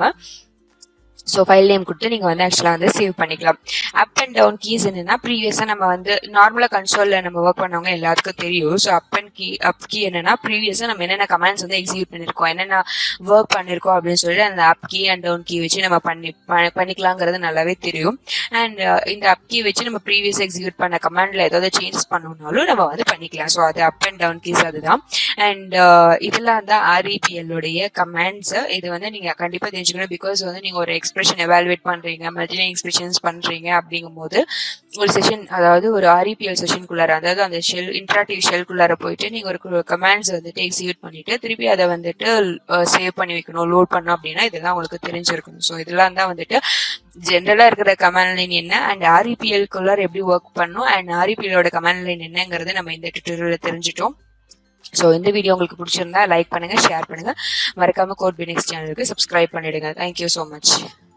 so file name கொடுத்து நீங்கள் வந்து ஆக்சுவலாக வந்து சேவ் பண்ணிக்கலாம் அப் அண்ட் டவுன் கீஸ் என்னன்னா ப்ரீவியஸாக நம்ம வந்து நார்மலாக கன்சோலில் நம்ம ஒர்க் பண்ணவங்க எல்லாத்துக்கும் தெரியும் so up and key up key என்னன்னா ப்ரீவியஸாக நம்ம என்னென்ன கமெண்ட்ஸ் வந்து எக்ஸிக்யூட் பண்ணியிருக்கோம் என்னென்ன ஒர்க் பண்ணியிருக்கோம் அப்படின்னு சொல்லிட்டு அந்த up key and down key வச்சு நம்ம பண்ணி பண்ணிக்கலாங்கிறது நல்லாவே தெரியும் அண்ட் இந்த அப் கீ வச்சு நம்ம ப்ரீவியஸ் எக்ஸிக்யூட் பண்ண கமாண்டில் ஏதாவது சேஞ்சஸ் பண்ணணும்னாலும் நம்ம வந்து பண்ணிக்கலாம் ஸோ அது அப் அண்ட் டவுன் கீஸ் அதுதான் அண்ட் இதெல்லாம் தான் ஆர்இபிஎல்லுடைய கமாண்ட்ஸ் இது வந்து நீங்கள் கண்டிப்பாக தெரிஞ்சுக்கணும் பிகாஸ் வந்து நீங்கள் ஒரு எக்ஸ் எக்ஸ்பிரஷன் எவாலுவேட் பண்றீங்க மல்டிலைன் எக்ஸ்பிரஷன்ஸ் பண்றீங்க அப்படிங்கும்போது ஒரு செஷன் அதாவது ஒரு ஆர்இபிஎல் செஷனுக்குள்ளார அதாவது அந்த ஷெல் இன்ட்ராக்டிவ் ஷெல்குள்ளார போயிட்டு நீங்க ஒரு கமாண்ட்ஸ் வந்துட்டு எக்ஸிக்யூட் பண்ணிட்டு திருப்பி அதை வந்துட்டு சேவ் பண்ணி வைக்கணும் லோட் பண்ணோம் அப்படின்னா இதெல்லாம் உங்களுக்கு தெரிஞ்சிருக்கணும் ஸோ இதெல்லாம் தான் வந்துட்டு ஜென்ரலா இருக்கிற கமாண்ட் லைன் என்ன அண்ட் ஆர்இபிஎல்குள்ளார எப்படி ஒர்க் பண்ணும் அண்ட் ஆர்இபிஎலோட கமாண்ட் லைன் என்னங்கிறது நம்ம இந்த டுட்டோரியல்ல தெரிஞ்சிட்டோம் ஸோ இந்த வீடியோ உங்களுக்கு பிடிச்சிருந்தா லைக் பண்ணுங்க ஷேர் பண்ணுங்க மறக்காம கோட் பினிக்ஸ் சேனலுக்கு சப்ஸ்கிரைப் பண்ணிடுங்க thank you so much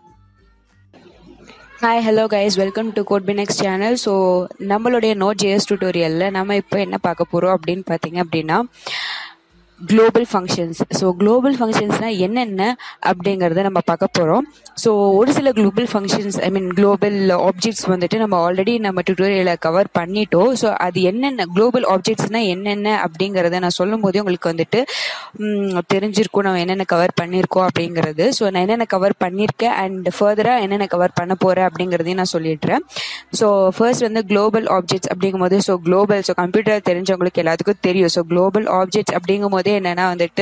hi hello guys welcome to Code Phoenix channel so நம்மளுடைய நோட் ஜேஎஸ் டியூட்டோரியலில் நம்ம இப்போ என்ன பார்க்க போகிறோம் அப்படின்னு பார்த்தீங்க அப்படின்னா குளோபல் ஃபங்க்ஷன்ஸ் ஸோ குளோபல் ஃபங்க்ஷன்ஸ்னால் என்னென்ன அப்படிங்கிறத நம்ம பார்க்க போகிறோம் ஸோ ஒரு சில global functions I mean global objects வந்துட்டு நம்ம ஆல்ரெடி நம்ம டுட்டோரியலை கவர் பண்ணிட்டோம் ஸோ அது என்னென்ன குளோபல் ஆப்ஜெக்ட்ஸ்னால் என்னென்ன அப்படிங்கிறத நான் சொல்லும் போதே உங்களுக்கு வந்துட்டு தெரிஞ்சிருக்கும் நம்ம என்னென்ன கவர் பண்ணியிருக்கோம் அப்படிங்கிறது ஸோ நான் என்னென்ன கவர் பண்ணியிருக்கேன் அண்ட் ஃபர்தராக என்னென்ன கவர் பண்ண போகிறேன் அப்படிங்கிறதையும் நான் சொல்லிடுறேன் ஸோ ஃபர்ஸ்ட் வந்து குளோபல் ஆப்ஜெக்ட்ஸ் அப்படிங்கும்போது ஸோ குளோபல் ஸோ கம்ப்யூட்டர் தெரிஞ்சவங்களுக்கு எல்லாத்துக்கும் தெரியும் ஸோ குளோபல் ஆப்ஜெக்ட்ஸ் அப்படிங்கும்போது என்னன்னா வந்துட்டு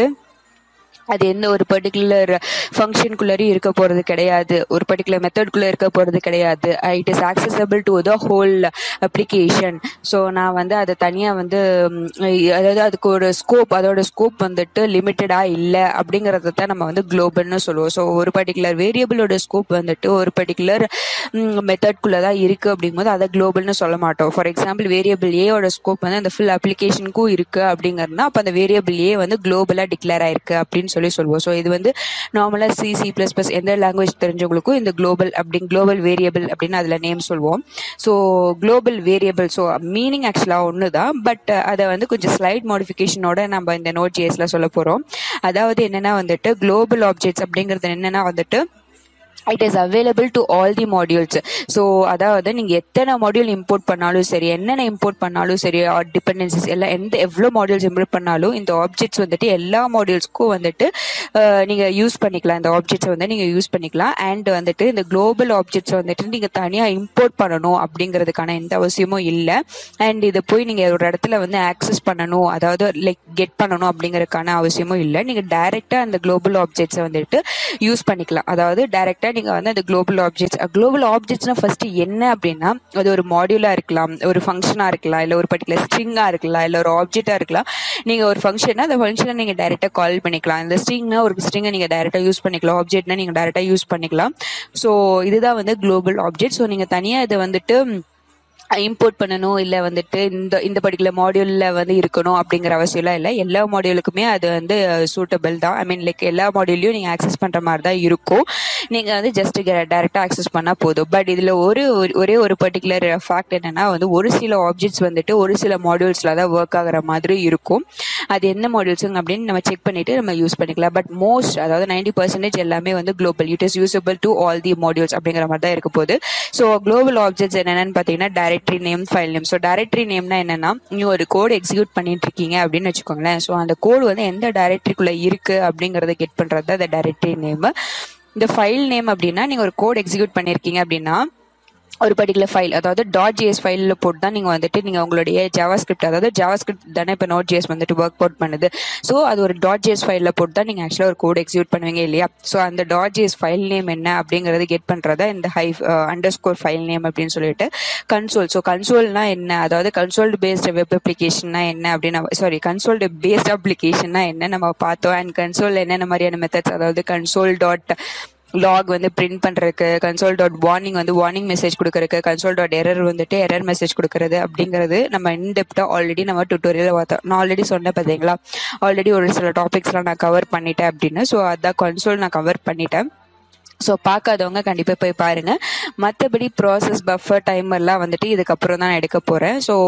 அது எந்த ஒரு பர்டிகுலர் ஃபங்க்ஷனுக்குள்ளேயும் இருக்க போகிறது கிடையாது ஒரு பர்டிகுலர் மெத்தட்குள்ளே இருக்க போகிறது கிடையாது it is accessible to the whole application so நான் வந்து அதை தனியாக வந்து அதாவது அதுக்கு ஒரு ஸ்கோப் அதோட ஸ்கோப் வந்துட்டு லிமிட்டடாக இல்லை அப்படிங்கிறத தான் நம்ம வந்து குளோபல்னு சொல்லுவோம் ஸோ ஒரு பர்டிகுலர் வேரியபிளோட ஸ்கோப் வந்துட்டு ஒரு பர்டிகுலர் மெத்தட்குள்ளே தான் இருக்குது அப்படிங்கும்போது அதை குளோபல்னு சொல்ல மாட்டோம் ஃபார் எக்ஸாம்பிள் வேரியபிள் ஏயோட ஸ்கோப் வந்து அந்த ஃபுல் அப்ளிகேஷனுக்கும் இருக்குது அப்படிங்கிறதுனா அப்போ அந்த வேரியபிள் ஏ வந்து குளோபலாக டிக்ளேர் ஆயிருக்கு அப்படின்னு சொல்லி சொல்லுவோம் ஸோ இது வந்து நார்மலாக சி சி ப்ளஸ் ப்ளஸ் எந்த லாங்குவேஜ் தெரிஞ்சவங்களுக்கும் இந்த குளோபல் அப்படி குளோபல் வேரியபிள் அப்படின்னு அதில் நேம் சொல்லுவோம் so global variable so meaning ஆக்சுவலாக ஒன்று தான் பட் அதை வந்து கொஞ்சம் ஸ்லைட் மாடிஃபிகேஷனோட நம்ம இந்த நோட் ஜிஎஸ்ல சொல்ல போகிறோம் அதாவது என்னென்னா வந்துட்டு குளோபல் ஆப்ஜெக்ட்ஸ் அப்படிங்கிறது என்னென்னா வந்துட்டு it is available to all the modules so அதாவது நீங்கள் எத்தனை மாடியூல் இம்போர்ட் பண்ணாலும் சரி என்னென்ன இம்போர்ட் பண்ணாலும் சரி டிபெண்டன்சிஸ் எல்லாம் எந்த எவ்வளோ மாடியூல்ஸ் இம்போர்ட் பண்ணாலும் இந்த ஆப்ஜெக்ட்ஸ் வந்துட்டு எல்லா மாடியூல்ஸ்க்கும் வந்துட்டு நீங்கள் யூஸ் பண்ணிக்கலாம் இந்த ஆப்ஜெக்ட்ஸை வந்து நீங்கள் யூஸ் பண்ணிக்கலாம் அண்ட் வந்துட்டு இந்த குளோபல் ஆப்ஜெக்ட்ஸ் வந்துட்டு நீங்கள் தனியாக இம்போர்ட் பண்ணணும் அப்படிங்கிறதுக்கான எந்த அவசியமும் இல்லை அண்ட் இதை போய் நீங்கள் ஒரு இடத்துல வந்து ஆக்சஸ் பண்ணணும் அதாவது லைக் கெட் பண்ணணும் அப்படிங்கிறதுக்கான அவசியமும் இல்லை நீங்கள் டைரெக்டாக அந்த குளோபல் ஆப்ஜெக்ட்ஸை வந்துட்டு யூஸ் பண்ணிக்கலாம் அதாவது டைரெக்டாக நீங்கள் வந்து அந்த குளோபல் ஆப்ஜெக்ட்ஸ் குளோபல் ஆப்ஜெக்ட்ஸ்னா ஃபர்ஸ்ட் என்ன அப்படின்னா அது ஒரு மாடியூலாக இருக்கலாம் ஒரு ஃபங்க்ஷனாக இருக்கலாம் இல்லை ஒரு பர்டிகுலர் ஸ்ட்ரிங்காக இருக்கலாம் இல்லை ஒரு ஆப்ஜெக்டாக இருக்கலாம் நீங்கள் ஒரு ஃபங்க்ஷனா அந்த ஃபங்க்ஷனை நீங்கள் டைரெக்டாக கால் பண்ணிக்கலாம் இந்த ஸ்ட்ரிங்னா ஒரு ஸ்ட்ரிங்கை நீங்கள் டைரெக்டாக யூஸ் பண்ணிக்கலாம் ஆப்ஜெக்ட்னா நீங்கள் டைரெக்டாக யூஸ் பண்ணிக்கலாம் ஸோ இதுதான் வந்து குளோபல் ஆப்ஜெக்ட் ஸோ நீங்கள் தனியாக இதை வந்துட்டு இம்போர்ட் பண்ணணும் இல்லை வந்துட்டு இந்த இந்த பர்டிகுலர் மாடியூலில் வந்து இருக்கணும் அப்படிங்கிற அவசியம்லாம் இல்லை எல்லா மாடியூலுக்குமே அது வந்து சூட்டபிள் தான் ஐ மீன் லைக் எல்லா மாடியூலையும் நீங்கள் ஆக்சஸ் பண்ணுற மாதிரி தான் இருக்கும் நீங்கள் வந்து ஜஸ்ட் டேரெக்டாக ஆக்சஸ் பண்ணால் போதும் பட் இதில் ஒரு ஒரே ஒரு பர்டிகுலர் ஃபேக்ட் என்னென்னா வந்து ஒரு சில ஆப்ஜெக்ட்ஸ் வந்துட்டு ஒரு சில மாடியூல்ஸில் தான் ஒர்க் ஆகிற மாதிரி இருக்கும் அது எந்த மாடியூல்ஸுங்க அப்படின்னு நம்ம செக் பண்ணிவிட்டு நம்ம யூஸ் பண்ணிக்கலாம் பட் மோஸ்ட் அதாவது நைன்டி பர்சன்டேஜ் எல்லாமே வந்து global it is usable to all the modules அப்படிங்கிற மாதிரி தான் இருக்க போகுது ஸோ குளோபல் ஆப்ஜெக்ட்ஸ் என்னென்னு பார்த்தீங்கன்னா directory name file name so directory நேம்னா என்னன்னா நீங்க ஒரு கோடு எக்ஸிக்யூட் பண்ணிட்டு இருக்கீங்க அப்படின்னு வச்சுக்கோங்களேன் ஸோ அந்த கோடு வந்து எந்த டைரக்டரிக்குள்ள இருக்கு அப்படிங்கறத கெட் பண்றது அந்த டைரக்டரி நேம் இந்த ஃபைல் நேம் அப்படின்னா நீங்க ஒரு கோட் எக்ஸிக்யூட் பண்ணிருக்கீங்க அப்படின்னா ஒரு பர்டிகுலர் ஃபைல் அதாவது டாட் ஜிஎஸ் ஃபைலில் போட்டு தான் நீங்கள் வந்துட்டு நீங்கள் உங்களுடைய ஜாவா ஸ்கிரிப்ட் அதாவது ஜாவா ஸ்கிரிப்ட் தானே இப்போ நோட் ஜிஎஸ் வந்துட்டு ஒர்க் அவுட் பண்ணுது ஸோ அது ஒரு டாட் ஜிஎஸ் ஃபைலில் போட்டு தான் நீங்கள் ஆக்சுவலாக ஒரு கோட் எக்ஸிக்யூட் பண்ணுவீங்க இல்லையா ஸோ அந்த டாட் ஜிஎஸ் ஃபைல் நேம் என்ன அப்படிங்கிறது கெட் பண்ணுறதா இந்த ஹை அண்டர் ஸ்கோர் ஃபைல் நேம் அப்படின்னு சொல்லிட்டு கன்சோல் ஸோ கன்சோல்னா என்ன அதாவது கன்சோல்டு பேஸ்டு வெப் அப்ளிகேஷன்னா என்ன அப்படின்னு சாரி கன்சோல்டு பேஸ்ட் அப்ளிகேஷன்னா என்ன நம்ம பார்த்தோம் அண்ட் கன்சோல் என்னென்ன மாதிரியான மெத்தட்ஸ் அதாவது கன்சோல் டாட் லாக் வந்து பிரிண்ட் பண்றதுக்கு கன்சோல் டாட் வார்னிங் வந்து வார்னிங் மெசேஜ் கொடுக்கறதுக்கு கன்சோல் டாட் எரர் வந்துட்டு எரர் மெசேஜ் கொடுக்கறது அப்படிங்கிறது நம்ம இன்டெப்டா ஆல்ரெடி நம்ம டுட்டோரியல் பார்த்தோம் நான் ஆல்ரெடி சொன்னேன் பார்த்தீங்களா ஆல்ரெடி ஒரு சில டாபிக்ஸ்லாம் நான் கவர் பண்ணிட்டேன் அப்படின்னு ஸோ அதான் கன்சோல் நான் கவர் பண்ணிட்டேன் ஸோ பார்க்காதவங்க கண்டிப்பாக போய் பாருங்க மற்றபடி ப்ராசஸ் பஃபர் டைமர்லாம் வந்துட்டு இதுக்கப்புறம் தான் நான் எடுக்க போகிறேன் ஸோ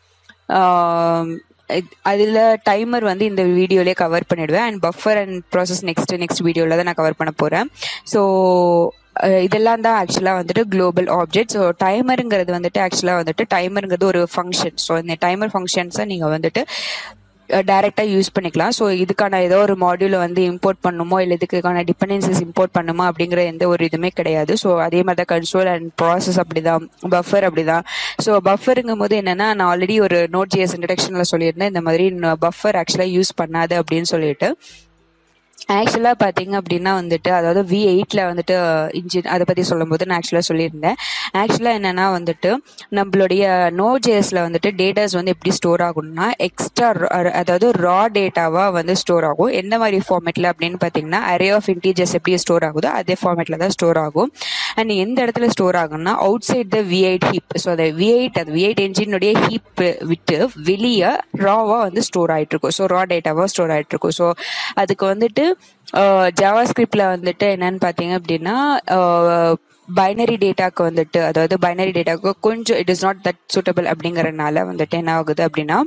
அதில் டைமர் வந்து இந்த வீடியோலேயே கவர் பண்ணிடுவேன் and buffer and process next next வீடியோவில் தான் நான் கவர் பண்ண போகிறேன் ஸோ இதெல்லாம் தான் ஆக்சுவலாக வந்துட்டு குளோபல் ஆப்ஜெக்ட் ஸோ டைமருங்கிறது வந்துட்டு ஆக்சுவலாக வந்துட்டு டைமருங்கிறது ஒரு ஃபங்க்ஷன் ஸோ இந்த டைமர் ஃபங்க்ஷன்ஸை நீங்கள் வந்துட்டு டைரெக்டாக யூஸ் பண்ணிக்கலாம் ஸோ இதுக்கான ஏதோ ஒரு மாடியூலை வந்து இம்போர்ட் பண்ணுமோ இல்லை இதுக்கான டிபெண்டன்சிஸ் இம்போர்ட் பண்ணுமா அப்படிங்கிற எந்த ஒரு இதுவுமே கிடையாது ஸோ அதே மாதிரி தான் கன்சோல் அண்ட் ப்ராசஸ் அப்படிதான் பஃபர் அப்படிதான் ஸோ பஃபருங்கும் போது என்னன்னா நான் ஆல்ரெடி ஒரு நோட் ஜிஎஸ் இன்ட்ரடக்ஷனில் சொல்லியிருந்தேன் இந்த மாதிரி பஃபர் ஆக்சுவலாக யூஸ் பண்ணாது அப்படின்னு சொல்லிட்டு ஆக்சுவலாக பார்த்தீங்க அப்படின்னா வந்துட்டு அதாவது வி எயிட்டில் வந்துட்டு இன்ஜின் அதை பற்றி சொல்லும்போது நான் ஆக்சுவலாக சொல்லியிருந்தேன் ஆக்சுவலாக என்னென்னா வந்துட்டு நம்மளுடைய நோ ஜேஸில் வந்துட்டு டேட்டாஸ் வந்து எப்படி ஸ்டோர் ஆகும்னா எக்ஸ்ட்ரா அதாவது ரா டேட்டாவாக வந்து ஸ்டோர் ஆகும் எந்த மாதிரி ஃபார்மேட்டில் அப்படின்னு பார்த்தீங்கன்னா அரே ஆஃப் இன்டீஜர்ஸ் எப்படி ஸ்டோர் ஆகுதோ அதே ஃபார்மேட்டில் தான் ஸ்டோர் ஆகும் அண்ட் எந்த இடத்துல ஸ்டோர் ஆகும்னா outside the V eight heap so அந்த வி எயிட் அது வி எயிட் என்ஜினுடைய ஹீப் விட்டு வெளியே ராவாக வந்து ஸ்டோர் ஆகிட்டு இருக்கும் ஸோ ரா டேட்டாவாக ஸ்டோர் ஆகிட்டு இருக்கும் ஸோ அதுக்கு வந்துட்டு ஜாவா ஸ்கிரிப்டில் வந்துட்டு என்னன்னு பார்த்தீங்க அப்படின்னா பைனரி டேட்டாக்கு வந்துட்டு அதாவது பைனரி டேட்டாக்கு கொஞ்சம் it is not that suitable அப்படிங்கறதுனால வந்துட்டு என்ன ஆகுது அப்படின்னா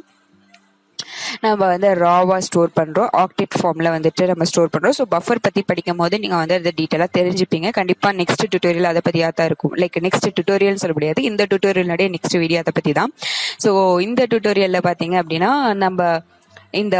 நம்ம வந்து ராவா ஸ்டோர் பண்றோம் ஆக்டெட் ஃபார்ம்ல வந்துட்டு நம்ம ஸ்டோர் பண்றோம் ஸோ பஃபர் பத்தி படிக்கும் போது நீங்க வந்து அதை டீட்டெயிலாக தெரிஞ்சுப்பீங்க கண்டிப்பா நெக்ஸ்ட் டுட்டோரியல் அதை பத்தியா தான் இருக்கும் லைக் நெக்ஸ்ட் டுட்டோரியல் சொல்ல முடியாது இந்த டுட்டோரியல்னுடைய நெக்ஸ்ட் வீடியோ அதை பத்தி தான் ஸோ இந்த டுட்டோரியல்ல பாத்தீங்க அப்படின்னா நம்ம இந்த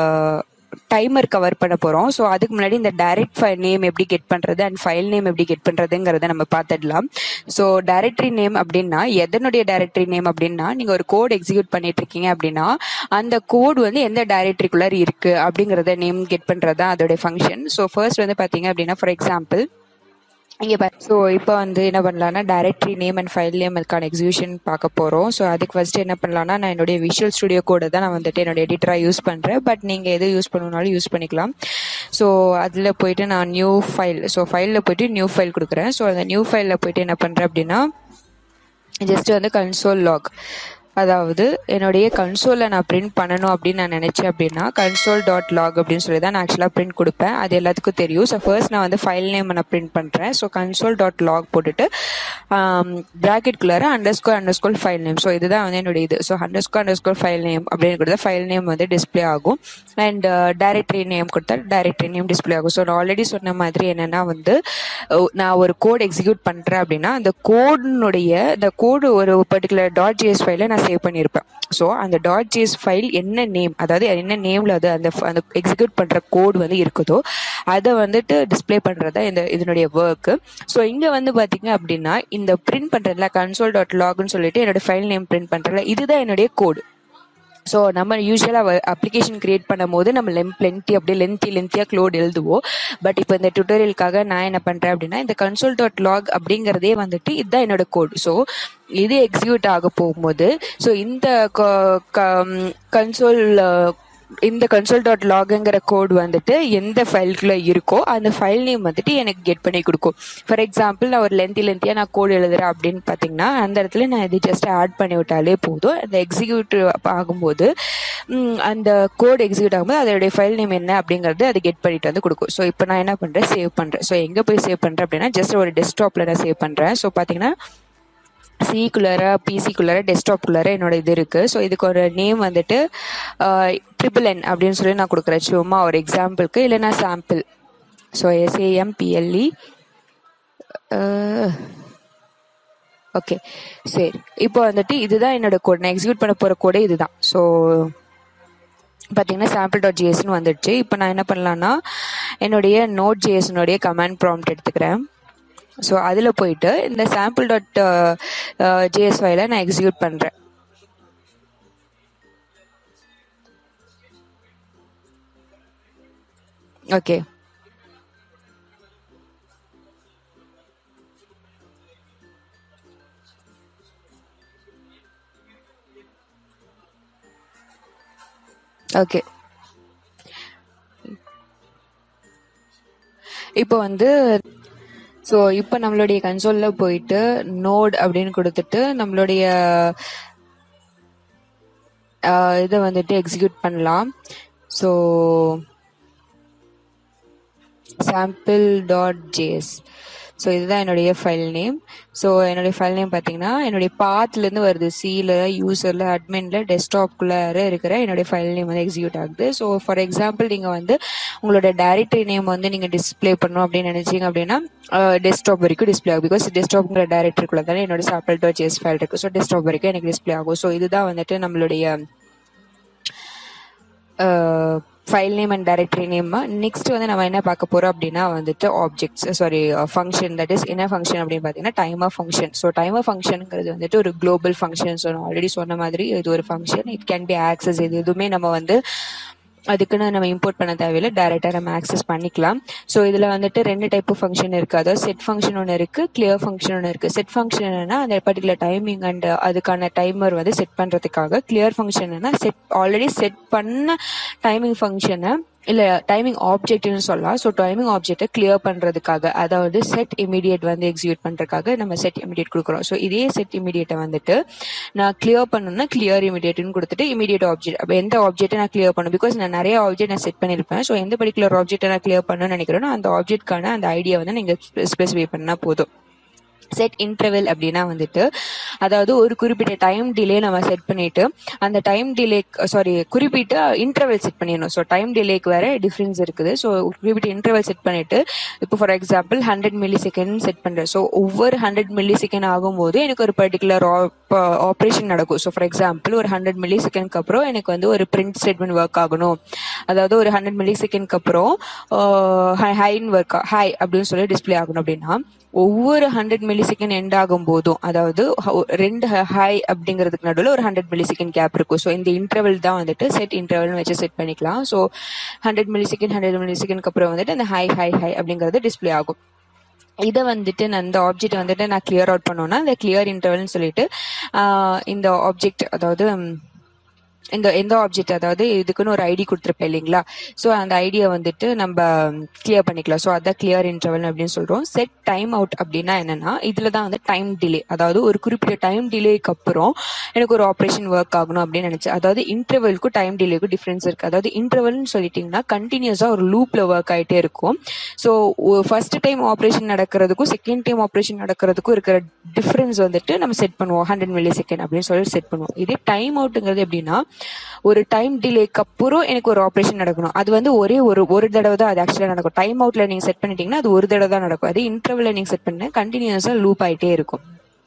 டைமர் கவர் பண்ண போறோம் ஸோ அதுக்கு முன்னாடி இந்த டைரக்ட் ஃபைல் நேம் எப்படி கெட் பண்றது அண்ட் ஃபைல் நேம் எப்படி கெட் பண்றதுங்கிறத நம்ம பார்த்துடலாம் ஸோ டைரக்டரி நேம் அப்படின்னா எதனுடைய டைரக்டரி நேம் அப்படின்னா நீங்க ஒரு கோட் எக்ஸிக்யூட் பண்ணிட்டு இருக்கீங்க அப்படின்னா அந்த கோட் வந்து எந்த டைரக்டரிக்குள்ள இருக்கு அப்படிங்கறத நேம் கெட் பண்றது தான் அதோட ஃபங்க்ஷன் ஸோ ஃபர்ஸ்ட் வந்து பாத்தீங்க அப்படின்னா ஃபார் எக்ஸாம்பிள் இங்கே பாரு ஸோ இப்போ வந்து என்ன பண்ணலாம்னா directory name and file name அதுக்கான எக்ஸிக்யூஷன் பார்க்க போகிறோம் ஸோ அதுக்கு ஃபர்ஸ்ட் என்ன பண்ணலாம்னா நான் என்னுடைய விஷுவல் ஸ்டுடியோ கோடை தான் நான் வந்துட்டு என்னோட எடிட்டராக யூஸ் பண்ணுறேன் பட் நீங்கள் எது யூஸ் பண்ணணும்னாலும் யூஸ் பண்ணிக்கலாம் ஸோ அதில் போயிட்டு நான் நியூ ஃபைல் ஸோ ஃபைலில் போயிட்டு நியூ ஃபைல் கொடுக்குறேன் ஸோ அந்த நியூ ஃபைலில் போயிட்டு என்ன பண்ணுறேன் அப்படின்னா ஜஸ்ட் வந்து கன்சோல் லாக் அதாவது என்னுடைய கன்சோலை நான் பிரிண்ட் பண்ணணும் அப்படின்னு நான் நினைச்சேன் அப்படின்னா கன்சோல் டாட் லாக் அப்படின்னு சொல்லி தான் நான் ஆக்சுவலாக பிரிண்ட் கொடுப்பேன் அது எல்லாத்துக்கும் தெரியும் ஸோ ஃபர்ஸ்ட் நான் வந்து ஃபைல் நேம் நான் பிரிண்ட் பண்ணுறேன் ஸோ கன்சோல் டாட் லாக் போட்டுட்டு ப்ராக்கெட்குள்ளார underscore underscore file name so இதுதான் வந்து என்னுடைய இது so underscore underscore file name அப்படின்னு கொடுத்தா ஃபைல் நேம் வந்து டிஸ்பிளே ஆகும் அண்ட் டைரக்டரி நேம் கொடுத்தா டைரக்டரி நேம் டிஸ்பிளே ஆகும் ஸோ நான் ஆல்ரெடி சொன்ன மாதிரி என்னன்னா வந்து நான் ஒரு கோட் எக்ஸிக்யூட் பண்ணுறேன் அப்படின்னா அந்த கோடினுடைய இந்த கோடு ஒரு பர்டிகுலர் டாட் ஜிஎஸ் ஃபைலை நான் சேவ் பண்ணியிருப்பேன் ஸோ அந்த டாட் ஜிஎஸ் ஃபைல் என்ன நேம் அதாவது என்ன நேமில் அது அந்த அந்த எக்ஸிக்யூட் பண்ணுற கோடு வந்து இருக்குதோ அதை வந்துட்டு டிஸ்பிளே பண்ணுறது இந்த இதனுடைய ஒர்க்கு ஸோ இங்கே வந்து பார்த்தீங்க அப்படின்னா இந்த பிரிண்ட் பண்ணுறதுல கன்சோல் டாட் லாக்னு சொல்லிட்டு என்னோட ஃபைல் நேம் பிரிண்ட் பண்ணுறதுல இதுதான் என்னுடைய கோடு ஸோ நம்ம யூஸ்வலாக அப்ளிகேஷன் கிரியேட் பண்ணும் போது நம்ம லெம் லென்த்தி அப்படியே லென்த்தி லென்த்தியாக க்ளோட் எழுதுவோம் பட் இப்போ இந்த டுட்டோரியலுக்காக நான் என்ன பண்ணுறேன் அப்படின்னா இந்த கன்சோல் டாட் லாக் அப்படிங்கிறதே வந்துட்டு இதுதான் என்னோட கோட் ஸோ இது எக்ஸிக்யூட் ஆக போகும்போது ஸோ இந்த கன்சோல் இந்த கன்சோல் டாட் லாகுங்கிற கோட் வந்துட்டு எந்த ஃபைல்குள்ள இருக்கோ அந்த ஃபைல் நேம் வந்துட்டு எனக்கு கெட் பண்ணி கொடுக்கும் ஃபார் எக்ஸாம்பிள் நான் ஒரு லென்த்தி லென்த்தியாக நான் கோட் எழுதுறேன் அப்படின்னு பார்த்தீங்கன்னா அந்த இடத்துல நான் இது ஜஸ்ட் ஆட் பண்ணி விட்டாலே போதும் அந்த எக்ஸிக்யூட் ஆகும்போது அந்த கோட் எக்ஸிக்யூட் ஆகும்போது அதோடைய ஃபைல் நேம் என்ன அப்படிங்கிறது அது கெட் பண்ணிட்டு வந்து கொடுக்கும் ஸோ இப்போ நான் என்ன பண்ணுறேன் சேவ் பண்ணுறேன் ஸோ எங்கே போய் சேவ் பண்ணுறேன் அப்படின்னா ஜஸ்ட் ஒரு டெஸ்க்டாப்பில் நான் சேவ் பண்ணுறேன் ஸோ பார்த்தீங்கன்னா சிக்குள்ளார பிசிக்குள்ளார டெஸ்க்டாப்குள்ளார என்னோட இது இருக்கு ஸோ இதுக்கு ஒரு நேம் வந்துட்டு ட்ரிபிள் என் அப்படின்னு சொல்லி நான் கொடுக்குறேன் சும்மா ஒரு எக்ஸாம்பிளுக்கு இல்லைன்னா சாம்பிள் ஸோ எஸ்ஏஎம்பிஎல்இ ஓகே சரி இப்போ வந்துட்டு இதுதான் என்னோட கோட் நான் எக்ஸிக்யூட் பண்ண போகிற கோடே இதுதான் ஸோ பார்த்தீங்கன்னா சாம்பிள் டாட் ஜிஎஸ்னு வந்துடுச்சு இப்போ நான் என்ன பண்ணலான்னா என்னுடைய நோட் ஜிஎஸ்னுடைய கமாண்ட் ப்ராம்ப்ட் எடுத்துக்கிறேன் ஸோ அதில் போயிட்டு இந்த சாம்பிள் டாட் ஜிஎஸ் ஃபைலை நான் எக்ஸிக்யூட் பண்ணுறேன் ஓகே ஓகே இப்போ வந்து ஸோ இப்போ நம்மளுடைய கன்சோலில் போயிட்டு நோட் அப்படின்னு கொடுத்துட்டு நம்மளுடைய இதை வந்துட்டு எக்ஸிக்யூட் பண்ணலாம் so sample dot JS so இதுதான் என்னுடைய ஃபைல் நேம் ஸோ என்னுடைய ஃபைல் நேம் பார்த்தீங்கன்னா என்னுடைய பாத்லேருந்து வருது சியில் யூசரில் அட்மினில் டெஸ்க்டாப்குள்ளார இருக்கிற என்னுடைய ஃபைல் நேம் வந்து எக்ஸிக்யூட் ஆகுது ஸோ ஃபார் எக்ஸாம்பிள் நீங்கள் வந்து உங்களோட டைரக்டரி நேம் வந்து நீங்கள் டிஸ்பிளே பண்ணணும் அப்படின்னு நினைச்சீங்க அப்படின்னா டெஸ்க்டாப் வரைக்கும் டிஸ்பிளே ஆகும் பிகாஸ் டெஸ்க்டாப்ங்கிற டைரக்டருக்குள்ள தானே என்னோட சாப்பிள் டாட் ஜேஎஸ் ஃபைல் இருக்குது ஸோ டெஸ்க்டாப் வரைக்கும் எனக்கு டிஸ்பிளே ஆகும் ஸோ இதுதான் வந்துட்டு நம்மளுடைய file name and directory name next வந்து நம்ம என்ன பார்க்க போறோம் அப்படின்னா வந்துட்டு objects sorry function that is என்ன ஃபங்க்ஷன் அப்படின்னு பார்த்தீங்கன்னா டைமர் ஃபங்க்ஷன் ஸோ டைமர் ஃபங்க்ஷனுங்கிறது வந்துட்டு ஒரு குளோபல் ஃபங்க்ஷன் ஸோ நான் ஆல்ரெடி சொன்ன மாதிரி இது ஒரு function it can be access இது எதுவுமே நம்ம வந்து அதுக்குன்னு நம்ம இம்போர்ட் பண்ண தேவையில்லை டேரெக்டாக நம்ம ஆக்சஸ் பண்ணிக்கலாம் ஸோ இதில் வந்துட்டு ரெண்டு டைப் ஃபங்க்ஷன் இருக்குது அதாவது செட் ஃபங்க்ஷன் ஒன்று இருக்குது கிளியர் ஃபங்க்ஷன் ஒன்று இருக்குது செட் ஃபங்க்ஷன் என்னன்னா அந்த பர்டிகுலர் டைமிங் அண்ட் அதுக்கான டைமர் வந்து செட் பண்ணுறதுக்காக கிளியர் ஃபங்க்ஷன் என்னன்னா செட் ஆல்ரெடி செட் பண்ண டைமிங் ஃபங்க்ஷனை இல்ல டைமிங் ஆப்ஜெக்ட்னு சொல்லலாம் ஸோ டைமிங் ஆப்ஜெக்ட்டை கிளியர் பண்றதுக்காக அதாவது செட் இமீடியட் வந்து எக்ஸிக்யூட் பண்றதுக்காக நம்ம செட் இமீடியட் கொடுக்குறோம் ஸோ இதே செட் இமீடியட்டை வந்துட்டு நான் கிளியர் பண்ணணும்னா கிளியர் இமீடியட்னு கொடுத்துட்டு இமீடியட் ஆப்ஜெக்ட் அப்போ எந்த ஆப்ஜெக்ட்டை நான் கிளியர் பண்ணும் பிகாஸ் நான் நிறைய ஆப்ஜெக்ட் நான் செட் பண்ணியிருப்பேன் ஸோ எந்த பர்டிகுலர் ஆப்ஜெக்ட்டை நான் கிளியர் பண்ணணும்னு நினைக்கிறேனோ அந்த ஆப்ஜெக்ட்கான அந்த ஐடியா வந்து நீங்க ஸ்பெசிஃபை பண்ணா போதும் செட் இன்டர்வெல் அப்படின்னா வந்துட்டு அதாவது ஒரு குறிப்பிட்ட டைம் டிலே நம்ம செட் பண்ணிட்டு அந்த டைம் டிலே சாரி குறிப்பிட்ட இன்டர்வெல் செட் பண்ணிடணும் ஸோ டைம் டிலேக்கு வேற டிஃப்ரென்ஸ் இருக்குது ஸோ குறிப்பிட்ட இன்டர்வெல் செட் பண்ணிட்டு இப்போ for example hundred millisecond set பண்றேன் ஸோ ஒவ்வொரு ஹண்ட்ரட் மில்லி செகண்ட் ஆகும்போது எனக்கு ஒரு பர்டிகுலர் ஆப்ரேஷன் நடக்கும் ஸோ ஃபார் எக்ஸாம்பிள் ஒரு ஹண்ட்ரட் மில்லி செகண்ட்க்கு அப்புறம் எனக்கு வந்து ஒரு பிரிண்ட் ஸ்டேட்மெண்ட் ஒர்க் ஆகணும் அதாவது ஒரு ஹண்ட்ரட் மில்லி செகண்ட்க்கு அப்புறம் ஹைன் ஒர்க் ஹை அப்படின்னு சொல்லி டிஸ்பிளே ஆகணும் அப்படின்னா ஒவ்வொரு ஹண்ட்ரட் மில்லி செகண்ட் எண்ட் ஆகும் போதும் அதாவது ஹ- ரெண்டு ஹை அப்படிங்கிறதுக்கு நடுவில் ஒரு ஹண்ட்ரட் மில்லி செகண்ட் கேப் இருக்கும் ஸோ இந்த இன்டர்வல் தான் வந்துட்டு செட் இன்டர்வல்னு வச்சு செட் பண்ணிக்கலாம் so hundred millisecond hundred milli செகண்ட்க்கு அப்புறம் வந்துட்டு அந்த ஹை ஹை ஹை அப்படிங்கிறது டிஸ்பிளே ஆகும் இதை வந்துட்டு நான் இந்த ஆப்ஜெக்ட் வந்துட்டு நான் கிளியர் அவுட் பண்ணோம்னா இந்த கிளியர் இன்டர்வல்னு சொல்லிட்டு ஆஹ் இந்த ஆப்ஜெக்ட் அதாவது ம், இந்த எந்த ஆப்ஜெக்ட் அதாவது இதுக்குன்னு ஒரு ஐடி கொடுத்துருப்பேன் இல்லைங்களா ஸோ அந்த ஐடியா வந்துட்டு நம்ம கிளியர் பண்ணிக்கலாம் ஸோ அதான் கிளியர் இன்டர்வல் அப்படின்னு சொல்றோம் செட் டைம் அவுட் அப்படின்னா என்னன்னா இதுல தான் வந்து டைம் டிலே அதாவது ஒரு குறிப்பிட்ட டைம் டிலேக்கு அப்புறம் எனக்கு ஒரு ஆப்ரேஷன் ஒர்க் ஆகணும் அப்படின்னு நினைச்சேன் அதாவது இன்டர்வெலுக்கும் டைம் டிலேக்கும் டிஃபரன்ஸ் இருக்கு அதாவது இன்டர்வல்னு சொல்லிட்டீங்கன்னா கண்டினியூஸா ஒரு லூப்ல ஒர்க் ஆயிட்டே இருக்கும் ஸோ ஃபர்ஸ்ட் டைம் ஆப்ரேஷன் நடக்கிறதுக்கும் செகண்ட் டைம் ஆப்ரேஷன் நடக்கிறதுக்கும் இருக்கிற டிஃபரன்ஸ் வந்துட்டு நம்ம செட் பண்ணுவோம் ஹண்ட்ரட் மில்லி செகண்ட் அப்படின்னு சொல்லி செட் பண்ணுவோம் இதே டைம் அவுட்டுங்கிறது எப்படின்னா ஒரு டைம் டிலேக்கு அப்புறம் எனக்கு ஒரு ஆப்ரேஷன் நடக்கணும் அது வந்து ஒரே ஒரு ஒரு தடவை தான் அது ஆக்சுவலா நடக்கும் டைம் அவுட்ல நீங்க செட் பண்ணிட்டீங்கன்னா அது ஒரு தடவை தான் நடக்கும் அதே இன்டர்வல்ல நீங்க செட் பண்ண கண்டினியூஸா லூப் ஆயிட்டே இருக்கும்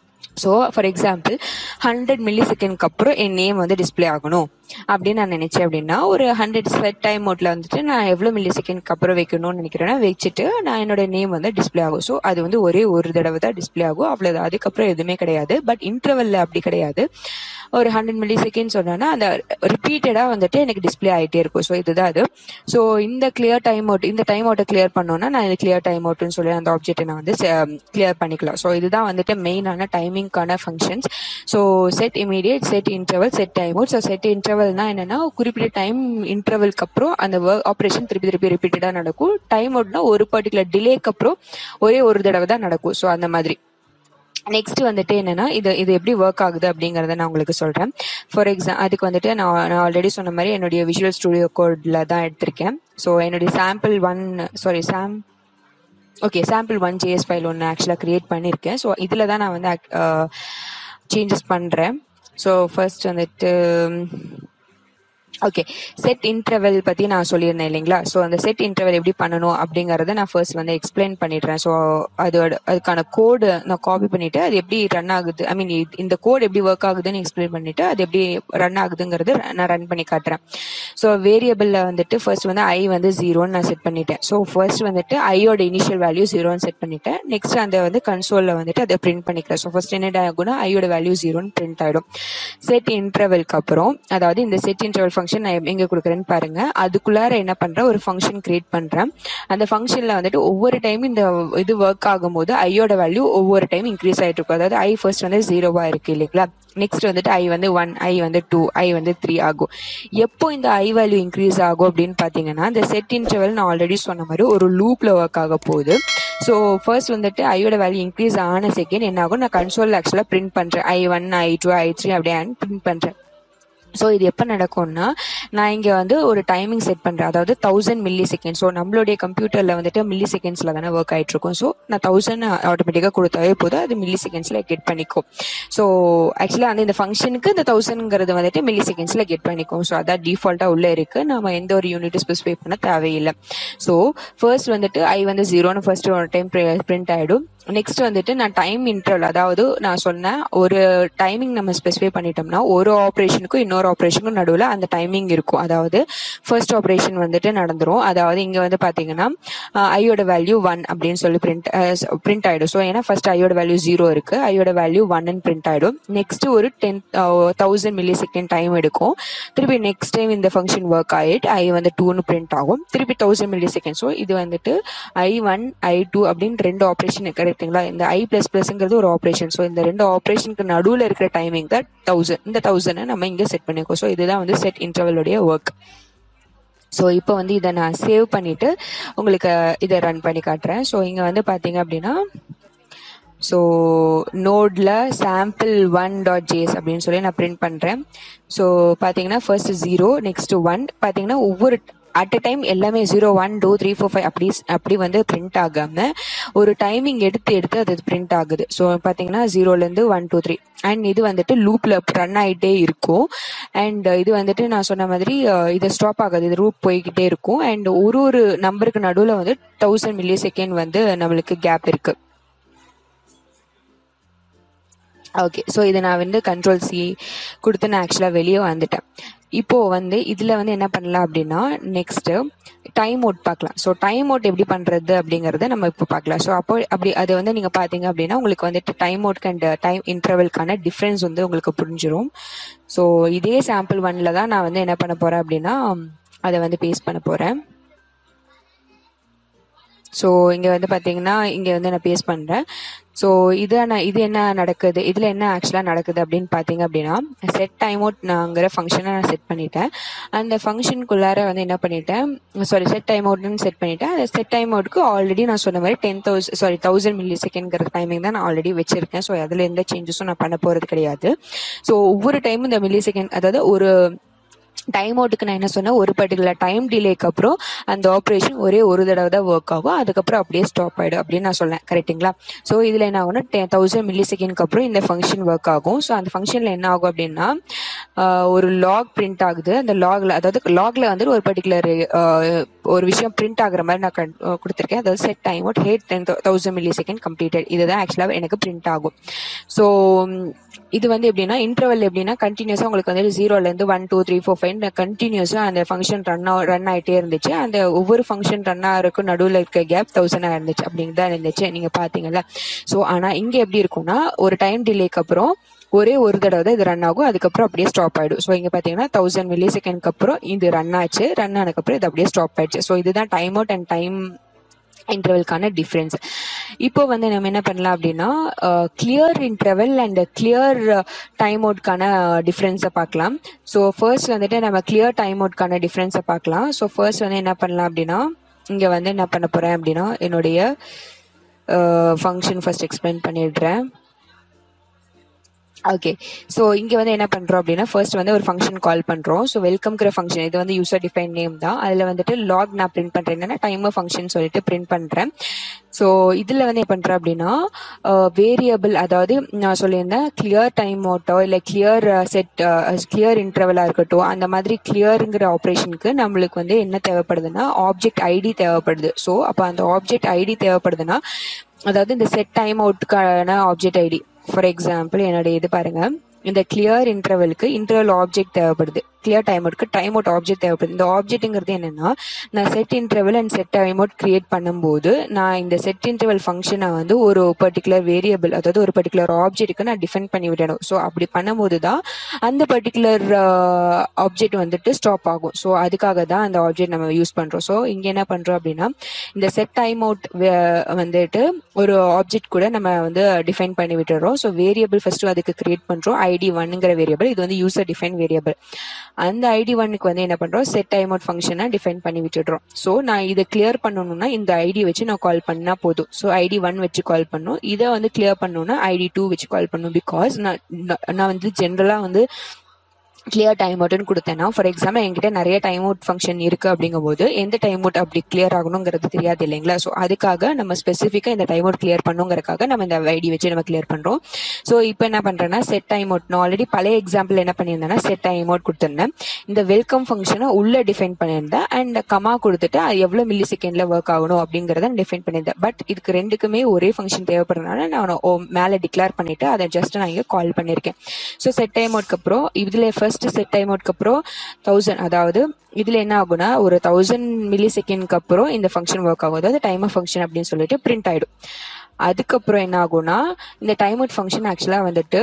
so for example hundred milli செகண்ட்க்கு அப்புறம் என் நேம் வந்து டிஸ்ப்ளே ஆகணும் அப்படின்னு நான் நினைச்சேன் அப்படின்னா ஒரு ஹண்ட்ரட் செட் டைம் மோட்ல வந்துட்டு நான் எவ்வளோ மில்லி செகண்ட்க்கு அப்புறம் வைக்கணும்னு நினைக்கிறேன்னா வச்சுட்டு நான் என்னோட நேம் வந்து டிஸ்ப்ளே ஆகும் ஸோ அது வந்து ஒரே ஒரு தடவை தான் டிஸ்ப்ளே ஆகும் அவ்வளோதான் அதுக்கப்புறம் எதுவுமே கிடையாது பட் இன்டர்வல்ல அப்படி கிடையாது ஒரு ஹண்ட்ரட் மில்லி செகண்ட் சொன்னோன்னா அந்த ரிப்பீட்டடா வந்துட்டு எனக்கு டிஸ்ப்ளே ஆயிட்டே இருக்கும் ஸோ இதுதான் அது ஸோ இந்த கிளியர் டைம் அவுட் இந்த டைம் அவுட்டை கிளியர் பண்ணோம்னா நான் இது கிளியர் டைம் அவுட்னு சொல்லி அந்த ஆப்ஜெக்ட்டை நான் வந்து கிளியர் பண்ணிக்கலாம் ஸோ இதுதான் வந்துட்டு மெயினான டைமிங்கான functions so set immediate set interval set time out so set இன்டர்வல்னா என்னன்னா குறிப்பிட்ட டைம் இன்டர்வல்க்கு அப்புறம் அந்த ஒர்க் ஆப்ரேஷன் திருப்பி திருப்பி ரிப்பீட்டடா நடக்கும் டைம் அவுட்னா ஒரு பர்டிகுலர் டிலேக்கு அப்புறம் ஒரே ஒரு தடவை தான் நடக்கும் ஸோ அந்த மாதிரி நெக்ஸ்ட் வந்துட்டு என்னன்னா இது இது எப்படி ஒர்க் ஆகுது அப்படிங்கறத நான் உங்களுக்கு சொல்றேன் ஃபார் எக்ஸாம் அதுக்கு வந்துட்டு நான் நான் ஆல்ரெடி சொன்ன மாதிரி என்னுடைய விஷுவல் ஸ்டுடியோ கோட்ல தான் எடுத்திருக்கேன் ஸோ என்னுடைய சாம்பிள் ஒன் சாரி சாம் okay sample one JS file ஒன்று ஆக்சுவலாக கிரியேட் பண்ணியிருக்கேன் ஸோ இதில் தான் நான் வந்து சேஞ்சஸ் பண்ணுறேன் ஸோ ஃபர்ஸ்ட் வந்துட்டு ஓகே செட் இன்டர்வெல் பத்தி நான் சொல்லியிருந்தேன் இல்லைங்களா ஸோ அந்த செட் இன்டர்வெல் எப்படி பண்ணணும் அப்படிங்கறத நான் ஃபர்ஸ்ட் வந்து எக்ஸ்பிளைன் பண்ணிடுறேன் ஸோ அதோட அதுக்கான கோடு நான் காப்பி பண்ணிட்டு அது எப்படி ரன் ஆகுது ஐ மீன் இந்த கோட் எப்படி ஒர்க் ஆகுதுன்னு எக்ஸ்பிளைன் பண்ணிட்டு அது எப்படி ரன் ஆகுதுங்கிறது நான் ரன் பண்ணி காட்டுறேன் ஸோ வேரியபிள்ல வந்துட்டு ஃபர்ஸ்ட் வந்து ஐ வந்து ஜீரோன்னு நான் செட் பண்ணிட்டேன் ஸோ ஃபர்ஸ்ட் வந்துட்டு ஐயோட இனிஷியல் வேல்யூ ஜீரோன்னு செட் பண்ணிட்டேன் நெக்ஸ்ட் அந்த வந்து கன்சோல்ல வந்துட்டு அதை பிரிண்ட் பண்ணிக்கிறேன் ஸோ ஃபர்ஸ்ட் என்ன ஆகும்னா ஐயோட வேல்யூ ஜீரோன்னு பிரிண்ட் ஆயிடும் செட் இன்டர்வெல்க்கு அப்புறம் அதாவது இந்த செட் இன்டர்வல் ஃபங்க்ஷன் நான் எங்க கொடுக்குறேன்னு பாருங்க அதுக்குள்ளார என்ன பண்றேன் ஒரு ஃபங்க்ஷன் கிரியேட் பண்றேன் அந்த ஃபங்க்ஷன்ல வந்துட்டு ஒவ்வொரு டைம் இந்த இது ஒர்க் ஆகும்போது ஐயோட வேல்யூ ஒவ்வொரு டைம் இன்க்ரீஸ் ஆயிட்டு இருக்கும் அதாவது ஐ ஃபர்ஸ்ட் வந்து ஜீரோவா இருக்கு இல்லைங்களா நெக்ஸ்ட் வந்துட்டு ஐ வந்து ஒன் ஐ வந்து டூ ஐ வந்து த்ரீ ஆகும் எப்போ இந்த ஐ வேல்யூ இன்க்ரீஸ் ஆகும் அப்படின்னு பாத்தீங்கன்னா இந்த செட் இன்டர்வல் நான் ஆல்ரெடி சொன்ன மாதிரி ஒரு லூப்ல ஒர்க் ஆக போகுது ஸோ ஃபர்ஸ்ட் வந்துட்டு ஐயோட வேல்யூ இன்க்ரீஸ் ஆன செகண்ட் என்ன ஆகும் நான் கன்சோல் ஆக்சுவலா பிரிண்ட் பண்றேன் I one I two I three அப்படியே பிரிண்ட் பண்றேன் ஸோ இது எப்போ நடக்கும்னா நான் இங்கே வந்து ஒரு டைமிங் செட் பண்ணுறேன் அதாவது தௌசண்ட் மில்லி செகண்ட் ஸோ நம்மளுடைய கம்ப்யூட்டரில் வந்துட்டு மில்லி செகண்ட்ஸில் தானே ஒர்க் ஆகிட்டு இருக்கும் ஸோ நான் தௌசண்ட் ஆட்டோமேட்டிக்காக கொடுத்தாவே போதும் அது மில்லி செகண்ட்ஸில் கெட் பண்ணிக்கும் ஸோ ஆக்சுவலாக வந்து இந்த ஃபங்க்ஷனுக்கு இந்த தௌசண்ட்ங்கிறது வந்துட்டு மில்லி செகண்ட்ஸில் கெட் பண்ணிக்கும் ஸோ அதான் டிஃபால்ட்டாக உள்ளே இருக்குது நம்ம எந்த ஒரு யூனிட் ஸ்பெசிஃபை பண்ண தேவையில்லை ஸோ ஃபர்ஸ்ட் வந்துட்டு ஐ வந்து ஜீரோன்னு ஃபர்ஸ்ட் ஒரு டைம் பிரிண்ட் ஆகிடும் நெக்ஸ்ட் வந்துட்டு நான் டைம் இன்டர்வல் அதாவது நான் சொன்னேன் ஒரு டைமிங் நம்ம ஸ்பெசிஃபை பண்ணிட்டோம்னா ஒரு ஆப்ரேஷனுக்கும் இன்னொரு ஆப்ரேஷனுக்கும் நடுவில் அந்த டைமிங் இருக்கும் அதாவது ஃபர்ஸ்ட் ஆப்ரேஷன் வந்துட்டு நடந்துரும் அதாவது இங்கே வந்து பார்த்தீங்கன்னா ஐயோட வேல்யூ ஒன் அப்படின்னு சொல்லி பிரிண்ட் பிரிண்ட் ஆயிடும் ஸோ ஏன்னா ஃபர்ஸ்ட் ஐயோட வேல்யூ ஜீரோ இருக்கு ஐயோட வேல்யூ ஒன்னு பிரிண்ட் ஆயிடும் நெக்ஸ்ட் ஒரு ten thousand millisecond time எடுக்கும் திருப்பி நெக்ஸ்ட் டைம் இந்த ஃபங்க்ஷன் ஒர்க் ஆயிட்டு ஐ வந்து டூன்னு பிரிண்ட் ஆகும் திருப்பி தௌசண்ட் மில்லி செகண்ட் ஸோ இது வந்துட்டு ஐ ஒன் ஐ டூ அப்படின்னு ரெண்டு ஆப்ரேஷன் கரெக்ட்டுங்களா இந்த ஐ பிளஸ் பிளஸ்ங்கிறது ஒரு ஆப்ரேஷன் ஸோ இந்த ரெண்டு ஆப்ரேஷனுக்கு நடுவில் இருக்கிற டைமிங் தான் தௌசண்ட் இந்த தௌசண்ட் நம்ம இங்கே செட் பண்ணிருக்கோம் ஸோ இதுதான் வந்து செட் இன்டர்வலுடைய ஒர்க் ஸோ இப்போ வந்து இதை நான் சேவ் பண்ணிட்டு உங்களுக்கு இதை ரன் பண்ணி காட்டுறேன் ஸோ இங்கே வந்து பார்த்தீங்க அப்படின்னா ஸோ நோட்ல சாம்பிள் ஒன் டாட் ஜேஎஸ் அப்படின்னு சொல்லி நான் பிரிண்ட் பண்ணுறேன் ஸோ பார்த்தீங்கன்னா ஃபர்ஸ்ட் ஜீரோ நெக்ஸ்ட் ஒன் பார்த்தீங்கன்னா ஒவ்வொரு அட் அ டைம் எல்லாமே zero one two three four five அப்படி அப்படி வந்து பிரிண்ட் ஆகாம ஒரு டைமிங் எடுத்து எடுத்து அது பிரிண்ட் ஆகுது ஸோ பார்த்தீங்கன்னா ஜீரோலேருந்து ஒன் டூ த்ரீ அண்ட் இது வந்துட்டு லூப்ல ரன் ஆகிட்டே இருக்கும் அண்ட் இது வந்துட்டு நான் சொன்ன மாதிரி அஹ், இது ஸ்டாப் ஆகாது இது ரூப் போய்கிட்டே இருக்கும் அண்ட் ஒரு ஒரு நம்பருக்கு நடுவில் வந்து தௌசண்ட் மில்லி செகண்ட் வந்து நம்மளுக்கு கேப் இருக்கு ஓகே ஸோ இதை நான் வந்து கண்ட்ரோல் சி கொடுத்து நான் ஆக்சுவலாக வெளியே வந்துட்டேன் இப்போ வந்து இதில் வந்து என்ன பண்ணலாம் அப்படின்னா நெக்ஸ்ட் டைம் அவுட் பார்க்கலாம் ஸோ டைம் அவுட் எப்படி பண்ணுறது அப்படிங்கறத நம்ம இப்போ பார்க்கலாம் ஸோ அப்போ அப்படி அது வந்து நீங்கள் பார்த்தீங்க அப்படின்னா உங்களுக்கு வந்துட்டு டைம் அவுட் அண்ட் டைம் இன்டர்வல்கான டிஃப்ரென்ஸ் வந்து உங்களுக்கு புரிஞ்சிரும் ஸோ இதே சாம்பிள் ஒன்ல தான் நான் வந்து என்ன பண்ண போகிறேன் அப்படின்னா அதை வந்து பேஸ்ட் பண்ண போகிறேன் ஸோ இங்கே வந்து பார்த்தீங்கன்னா இங்கே வந்து நான் பேஸ்ட் பண்ணுறேன் ஸோ இது நான் இது என்ன நடக்குது இதில் என்ன ஆக்சுவலாக நடக்குது அப்படின்னு பார்த்தீங்க அப்படின்னா செட் டைம் அவுட் நாங்கிற ஃபங்க்ஷனை நான் செட் பண்ணிட்டேன் அந்த ஃபங்க்ஷனுக்குள்ளார வந்து என்ன பண்ணிட்டேன் சாரி செட் டைம் அவுட்னு செட் பண்ணிட்டேன் அந்த செட் டைம் அவுட்க்கு ஆல்ரெடி நான் சொன்ன மாதிரி ten thousand sorry thousand milli செகண்ட்ங்கிற டைமிங் தான் நான் ஆல்ரெடி வச்சிருக்கேன் ஸோ அதில் எந்த சேஞ்சஸும் நான் பண்ண போகிறது கிடையாது ஸோ ஒவ்வொரு டைமும் இந்த மில்லி செகண்ட் அதாவது ஒரு டைம் அவுட்டுக்கு நான் என்ன சொன்னேன் ஒரு பர்டிகுலர் டைம் டிலேக்கு அப்புறம் அந்த ஆப்ரேஷன் ஒரே ஒரு தடவை தான் ஒர்க் ஆகும் அதுக்கப்புறம் அப்படியே ஸ்டாப் ஆயிடும் அப்படின்னு நான் சொன்னேன் கரெக்ட்டுங்களா ஸோ இதில் என்ன ஆகும்னா டென் தௌசண்ட் மில்லி செகண்ட்க்கு அப்புறம் இந்த ஃபங்க்ஷன் ஒர்க் ஆகும் ஸோ அந்த ஃபங்க்ஷனில் என்ன ஆகும் அப்படின்னா ஆஹ், ஒரு லாக் பிரிண்ட் ஆகுது அந்த லாக்ல அதாவது லாக்ல வந்து ஒரு பர்டிகுலர் ஒரு விஷயம் பிரிண்ட் ஆகுற மாதிரி நான் கண்- அஹ் கொடுத்திருக்கேன் அதாவது set time out had ten thousand millisecond completed இதுதான் ஆக்சுவலாக எனக்கு பிரிண்ட் ஆகும் ஸோ இது வந்து எப்படின்னா இன்டர்வல் எப்படின்னா கண்டினியூஸா உங்களுக்கு வந்து ஜீரோல இருந்து one two three four five கண்டினியூஸா அந்த ஃபங்க்ஷன் ரன் ரன் ஆயிட்டே இருந்துச்சு அந்த ஒவ்வொரு ஃபங்க்ஷன் ரன் ஆகிறதுக்கும் நடுவில் இருக்க கேப் தௌசண்டா இருந்துச்சு அப்படிங்கிறது தான் இருந்துச்சு நீங்க பாத்தீங்கல்ல ஸோ ஆனா இங்க எப்படி இருக்கும்னா ஒரு டைம் டிலேக்கு அப்புறம் ஒரே ஒரு தடவை தான் இது ரன் ஆகும் அதுக்கப்புறம் அப்படியே ஸ்டாப் ஆயிடும் ஸோ இங்க பாத்தீங்கன்னா தௌசண்ட் மில்லி செகண்ட்க்கு அப்புறம் இது ரன் ஆச்சு ரன் ஆனதுக்கப்புறம் இது அப்படியே ஸ்டாப் ஆயிடுச்சு ஸோ இதுதான் டைம் அவுட் அண்ட் டைம் இன்டர்வல்கான டிஃப்ரென்ஸ் இப்போ வந்து நம்ம என்ன பண்ணலாம் அப்படின்னா clear interval and clear time அவுட்கான டிஃப்ரென்ஸை பார்க்கலாம் ஸோ ஃபர்ஸ்ட் வந்துட்டு நம்ம கிளியர் டைம் அவுட்கான டிஃப்ரென்ஸை பார்க்கலாம் ஸோ ஃபர்ஸ்ட் வந்து என்ன பண்ணலாம் அப்படின்னா இங்கே வந்து என்ன பண்ண போகிறேன் அப்படின்னா என்னுடைய ஃபங்க்ஷன் ஃபர்ஸ்ட் எக்ஸ்பிளைன் பண்ணிடுறேன் ஓகே ஸோ இங்கே வந்து என்ன பண்ணுறோம் அப்படின்னா ஃபர்ஸ்ட் வந்து ஒரு ஃபங்க்ஷன் கால் பண்ணுறோம் ஸோ வெல்கம்ங்கிற ஃபங்க்ஷன் இது வந்து யூசர் டிஃபைன் நேம் தான் அதில் வந்துட்டு லாக் நான் பிரிண்ட் பண்ணுறேன் என்னன்னா டைமர் ஃபங்க்ஷன் சொல்லிட்டு பிரிண்ட் பண்ணுறேன் ஸோ இதில் வந்து என்ன பண்ணுறேன் அப்படின்னா வேரியபிள் அதாவது நான் சொல்லியிருந்தேன் கிளியர் டைம் அவுட்டோ இல்லை கிளியர் செட் கிளியர் இன்டர்வலாக இருக்கட்டும் அந்த மாதிரி கிளியருங்கிற ஆப்ரேஷனுக்கு நம்மளுக்கு வந்து என்ன தேவைப்படுதுன்னா ஆப்ஜெக்ட் ஐடி தேவைப்படுது ஸோ அப்போ அந்த ஆப்ஜெக்ட் ஐடி தேவைப்படுதுன்னா அதாவது இந்த செட் டைம் அவுட்டுக்கான ஆப்ஜெக்ட் ஐடி ஃபார் எக்ஸாம்பிள் என்னுடைய இது பாருங்க இந்த கிளியர் இன்டர்வலுக்கு இன்டர்வல் ஆப்ஜெக்ட் தேவைப்படுது கிளியர் டைம் அவுட்க்கு டைம் அவுட் ஆப்ஜெக்ட் தேவைப்படுது இந்த ஆப்ஜெக்ட்ங்கிறது என்னன்னா நான் set interval and set time out create பண்ணும்போது நான் இந்த செட் இன்டர்வல் ஃபங்க்ஷனை வந்து ஒரு பர்டிகுலர் வேரியபிள் அதாவது ஒரு பர்டிகுலர் ஆப்ஜெக்ட்டுக்கு நான் டிஃபைன் பண்ணி விடணும் ஸோ அப்படி பண்ணும்போது தான் அந்த பர்டிகுலர் ஆப்ஜெக்ட் வந்துட்டு ஸ்டாப் ஆகும் ஸோ அதுக்காக தான் அந்த ஆப்ஜெக்ட் நம்ம யூஸ் பண்றோம் ஸோ இங்க என்ன பண்றோம் அப்படின்னா இந்த செட் டைம் அவுட் வந்துட்டு ஒரு ஆப்ஜெக்ட் கூட நம்ம வந்து டிஃபைன் பண்ணி விட்டுறோம் ஸோ வேரியபிள் ஃபர்ஸ்ட் அதுக்கு கிரியேட் பண்றோம் ஐடி ஒன்னுங்கிற வேரியபிள் இது வந்து யூசர் டிஃபைன் வேரியபிள் அந்த ஐடி ஒன்னுக்கு வந்து என்ன பண்றோம் செட் டைம் அவுட் ஃபங்க்ஷனை டிஃபைன் பண்ணி விட்டுடுறோம் ஸோ நான் இதை கிளியர் பண்ணணும்னா இந்த ஐடி வச்சு நான் கால் பண்ணா போதும் ஸோ ஐடி ஒன் வச்சு கால் பண்ணும் இதை வந்து கிளியர் பண்ணணும்னா ஐடி டூ வச்சு கால் பண்ணும் பிகாஸ் நான் நான் நான் வந்து ஜென்ரலா வந்து கிளியர் டைம் அவுட்னு கொடுத்தேன்னா ஃபார் எக்ஸாம்பிள் என்கிட்ட நிறைய டைம் அவுட் ஃபங்க்ஷன் இருக்கு அப்படிங்கும்போது எந்த டைம் அவுட் அப்படி கிளியர் ஆகணுங்கிறது தெரியாது இல்லைங்களா ஸோ அதுக்காக நம்ம ஸ்பெசிஃபிக்காக இந்த டைம் அவுட் கிளியர் பண்ணுங்கிறதுக்காக நம்ம இந்த ஐடி வச்சு நம்ம கிளியர் பண்றோம் ஸோ இப்போ என்ன பண்றேன்னா செட் டைம் அவுட் நான் ஆல்ரெடி பழைய எக்ஸாம்பிள் என்ன பண்ணியிருந்தேன்னா செட் டைம் அவுட் கொடுத்துருந்தேன் இந்த வெல்கம் ஃபங்க்ஷனை உள்ள டிஃபைன் பண்ணியிருந்தேன் அண்ட் கமா கொடுத்துட்டு அது எவ்வளோ மில்லி செகண்ட்ல ஒர்க் ஆகணும் அப்படிங்கிறத டிஃபைன் பண்ணியிருந்தேன் பட் இதுக்கு ரெண்டுக்குமே ஒரே ஃபங்க்ஷன் தேவைப்படுறதுனால நான் ஓ- மேலே டிக்ளேர் பண்ணிட்டு அதை ஜஸ்ட் நான் இங்கே கால் பண்ணியிருக்கேன் ஸோ செட் டைம் அவுட்க்கு அப்புறம் இதுல ஃபர்ஸ்ட் செட் டைம் அவுட்க்கு அப்புறம் தௌசண்ட் அதாவது இதுல என்ன ஆகும்னா ஒரு தௌசண்ட் மில்லி செகண்ட்க்கு அப்புறம் இந்த ஃபங்க்ஷன் ஒர்க் ஆகும் அதாவது டைமர் ஃபங்க்ஷன் அப்படின்னு சொல்லிட்டு பிரிண்ட் ஆயிடும் அதுக்கப்புறம் என்ன ஆகும்னா இந்த டைம் அவுட் ஃபங்க்ஷன் ஆக்சுவலா வந்துட்டு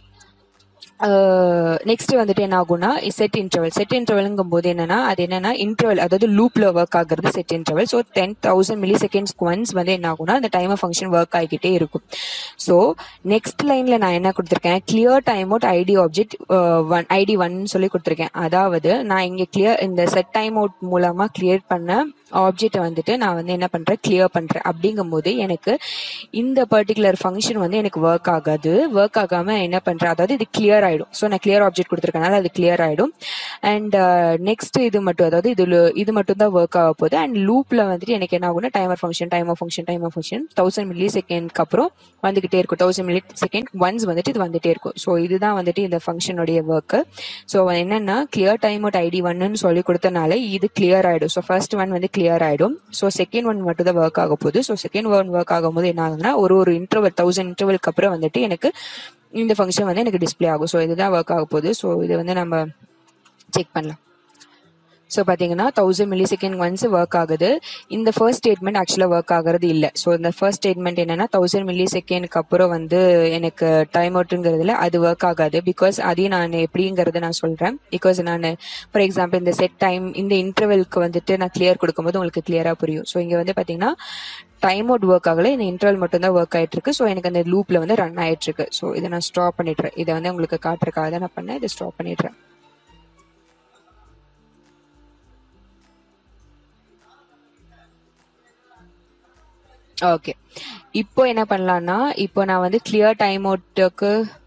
நெக்ஸ்ட் வந்துட்டு என்ன ஆகும்னா செட் இன்டர்வல் செட் இன்டர்வல்ங்கும் போது என்னன்னா அது என்னன்னா இன்டர்வல் அதாவது லூப்ல ஒர்க் ஆகுறது set interval so ten thousand milliseconds once வந்து என்ன ஆகும்னா அந்த டைமர் ஃபங்க்ஷன் ஒர்க் ஆகிக்கிட்டே இருக்கும் ஸோ நெக்ஸ்ட் லைன்ல நான் என்ன கொடுத்துருக்கேன் clear time out ID object one ID one சொல்லி கொடுத்துருக்கேன் அதாவது நான் இங்க கிளியர் இந்த செட் டைம் அவுட் மூலமா கிளியர் பண்ண ஆப்ஜெக்ட் வந்துட்டு நான் வந்து என்ன பண்றேன் கிளியர் பண்றேன் அப்படிங்கும்போது எனக்கு இந்த பர்டிகுலர் ஃபங்க்ஷன் வந்து எனக்கு ஒர்க் ஆகாது ஒர்க் ஆகாம என்ன பண்றேன் அதாவது இது கிளியர் ஆயிடும் ஸோ நான் கிளியர் ஆப்ஜெக்ட் கொடுத்துருக்கனால அது கிளியர் ஆயிடும் அண்ட் நெக்ஸ்ட் இது மட்டும் அதாவது இதுல இது மட்டும் தான் ஒர்க் ஆக போகுது அண்ட் லூப்ல வந்துட்டு எனக்கு என்ன ஆகும்னா timer function timer function timer function thousand milli செகண்ட்க்கு அப்புறம் வந்துகிட்டே இருக்கும் தௌசண்ட் மில்லி செகண்ட் ஒன்ஸ் வந்துட்டு இது வந்துட்டே இருக்கும் ஸோ இதுதான் வந்துட்டு இந்த ஃபங்க்ஷனுடைய ஒர்க் ஸோ என்னன்னா கிளியர் டைம் அவுட் ஐடி ஒன்னு சொல்லி கொடுத்தனால இது கிளியர் ஆயிடும் ஸோ ஃபர்ஸ்ட் ஒன் வந்து கிளியர் ஆயிடும் ஸோ செகண்ட் ஒன் மட்டும் தான் ஒர்க் ஆக போகுது ஸோ செகண்ட் ஒன் ஒர்க் ஆகும்போது என்ன ஆகுதுன்னா ஒரு ஒரு இன்டர்வல் தௌசண்ட் இன்டர்வல்க்கு அப்புறம் வந்துட்டு எனக்கு இந்த ஃபங்க்ஷன் வந்து எனக்கு டிஸ்ப்ளே ஆகும் ஸோ இதுதான் ஒர்க் ஆக போகுது ஸோ இது வந்து நம்ம செக் பண்ணலாம் ஸோ பார்த்தீங்கன்னா thousand millisecond once work ஆகுது இந்த ஃபர்ஸ்ட் ஸ்டேட்மெண்ட் ஆக்சுவலாக ஒர்க் ஆகுறது இல்லை ஸோ இந்த ஃபர்ஸ்ட் ஸ்டேட்மெண்ட் என்னன்னா தௌசண்ட் மில்லி செகண்ட்க்கு அப்புறம் வந்து எனக்கு டைம் அவுட்டுங்கிறதுல அது ஒர்க் ஆகாது பிகாஸ் அதையும் நான் எப்படிங்கிறத நான் சொல்கிறேன் பிகாஸ் நான் ஃபார் எக்ஸாம்பிள் இந்த செட் டைம் இந்த இன்டர்வெல்க்கு வந்துட்டு நான் கிளியர் கொடுக்கும்போது உங்களுக்கு கிளியராக புரியும் ஸோ இங்கே வந்து பார்த்தீங்கன்னா டைம் அவுட் ஒர்க் ஆகல இந்த இன்டர்வல் மட்டும் தான் ஒர்க் ஆயிட்டு இருக்கு ஸோ எனக்கு அந்த லூப்ல வந்து ரன் ஆயிட்டு இருக்கு ஸோ இதை நான் ஸ்டாப் பண்ணிடுறேன் இதை வந்து உங்களுக்கு காட்டுறதுக்காக தான் நான் பண்ணேன் இதை ஸ்டாப் பண்ணிடுறேன் ஓகே இப்போ என்ன பண்ணலாம்னா இப்போ நான் வந்து கிளியர் டைம் அவுட்டுக்கு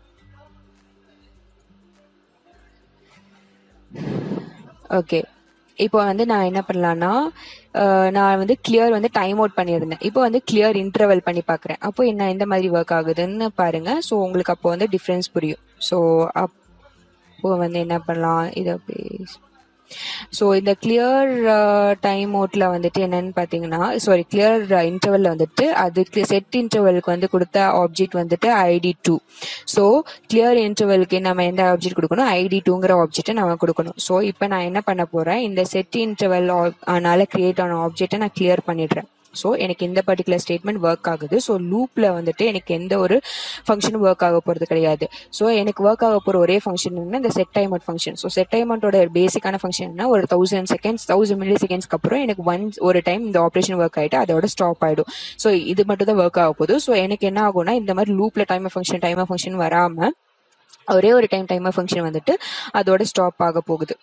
ஓகே இப்போ வந்து நான் என்ன பண்ணலாம்னா அஹ், நான் வந்து கிளியர் வந்து டைம் அவுட் பண்ணியிருந்தேன் இப்போ வந்து கிளியர் இன்டர்வல் பண்ணி பார்க்குறேன் அப்போ என்ன எந்த மாதிரி ஒர்க் ஆகுதுன்னு பாருங்க ஸோ உங்களுக்கு அப்போ வந்து டிஃப்ரென்ஸ் புரியும் ஸோ அப்போ வந்து என்ன பண்ணலாம் இதை பேஸ் ஸோ இந்த கிளியர் டைம் அவுட்ல வந்துட்டு என்னன்னு பார்த்தீங்கன்னா சாரி கிளியர் இன்டர்வல்ல வந்துட்டு அதுக்கு செட் இன்டர்வலுக்கு வந்து கொடுத்த ஆப்ஜெக்ட் வந்துட்டு ஐடி டூ ஸோ கிளியர் இன்டர்வலுக்கு நம்ம எந்த ஆப்ஜெக்ட் கொடுக்கணும் ஐடி டூங்கிற ஆப்ஜெக்ட்டை நம்ம கொடுக்கணும் ஸோ இப்போ நான் என்ன பண்ண போறேன் இந்த செட் இன்டர்வல் ஆனால கிரியேட் ஆன ஆப்ஜெக்ட்டை நான் கிளியர் பண்ணிடுறேன் ஸோ எனக்கு இந்த பர்டிகுலர் ஸ்டேட்மெண்ட் ஒர்க் ஆகுது ஸோ லூப்ல வந்துட்டு எனக்கு எந்த ஒரு ஃபங்க்ஷனும் ஒர்க் ஆக போறது கிடையாது ஸோ எனக்கு ஒர்க் ஆக போற ஒரே ஃபங்க்ஷன் இந்த set time out function so set time அவுட்டோட பேசிக்கான ஃபங்க்ஷன் ஒரு தௌசண்ட் செகண்ட்ஸ் தௌசண்ட் மில்லி செகண்ட்ஸ்க்கு அப்புறம் எனக்கு ஒன்ஸ் ஒரு டைம் இந்த ஆப்ரேஷன் ஒர்க் ஆயிட்டு அதோட ஸ்டாப் ஆயிடும் ஸோ இது மட்டும் தான் ஒர்க் ஆக போகுது ஸோ எனக்கு என்ன ஆகும்னா இந்த மாதிரி லூப்ல டைம் ஃபங்க்ஷன் டைம் ஃபங்க்ஷன் வராம ஒரே ஒரு டைம் டைமர் ஃபங்க்ஷன் வந்துட்டு அதோட ஸ்டாப் ஆக போகுது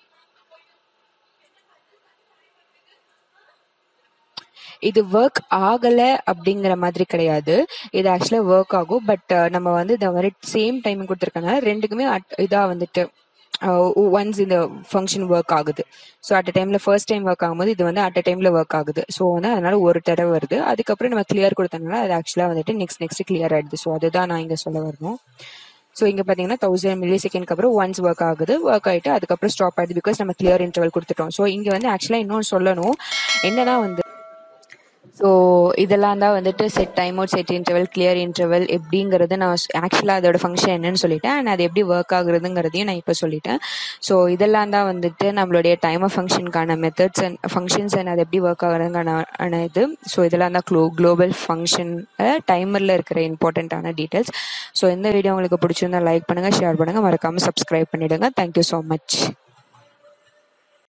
இது ஒர்க் ஆகல அப்படிங்கிற மாதிரி கிடையாது இது ஆக்சுவலா ஒர்க் ஆகும் பட் நம்ம வந்து இந்த மாதிரி சேம் டைம் கொடுத்துருக்கனால ரெண்டுக்குமே at- இதா வந்துட்டு ஒன்ஸ் இந்த ஃபங்க்ஷன் ஒர்க் ஆகுது ஸோ அட் டைம்ல ஃபர்ஸ்ட் டைம் ஒர்க் ஆகும்போது இது வந்து அட் டைம்ல ஒர்க் ஆகுது ஸோ வந்து அதனால ஒரு தடவை வருது அதுக்கப்புறம் நம்ம கிளியர் கொடுத்தனால அது ஆக்சுவலா வந்துட்டு நெக்ஸ்ட் நெக்ஸ்ட் கிளியர் ஆயிடுது ஸோ அதுதான் நான் இங்க சொல்ல வரணும் ஸோ இங்க பாத்தீங்கன்னா தௌசண்ட் மில்லி செகண்ட்க்கு அப்புறம் ஒன்ஸ் ஒர்க் ஆகுது ஒர்க் ஆயிட்டு அதுக்கப்புறம் ஸ்டாப் ஆயிடுது பிகாஸ் நம்ம கிளியர் இன்டர்வல் கொடுத்துட்டோம் ஸோ இங்க வந்து ஆக்சுவலா இன்னொன்று சொல்லணும் என்னன்னா வந்து ஸோ இதெல்லாம் தான் வந்துட்டு set time out set interval clear interval எப்படிங்கிறது நான் ஆக்சுவலாக அதோட ஃபங்க்ஷன் என்னன்னு சொல்லிட்டேன் அண்ட் அது எப்படி ஒர்க் ஆகுறதுங்கிறதையும் நான் இப்போ சொல்லிட்டேன் ஸோ இதெல்லாம் தான் வந்துட்டு நம்மளுடைய டைமர் ஃபங்க்ஷனுக்கான மெத்தட்ஸ் அண்ட் ஃபங்க்ஷன்ஸ் அண்ட் அது எப்படி ஒர்க் ஆகுறதுக்கான ஆன இது ஸோ இதெல்லாம் தான் க்ளோ குளோபல் ஃபங்க்ஷன் டைமரில் இருக்கிற இம்பார்ட்டண்ட்டான டீட்டெயில்ஸ் ஸோ இந்த வீடியோ உங்களுக்கு பிடிச்சிருந்தா லைக் பண்ணுங்கள் ஷேர் பண்ணுங்கள் மறக்காமல் சப்ஸ்கிரைப் பண்ணிவிடுங்க தேங்க்யூ ஸோ மச்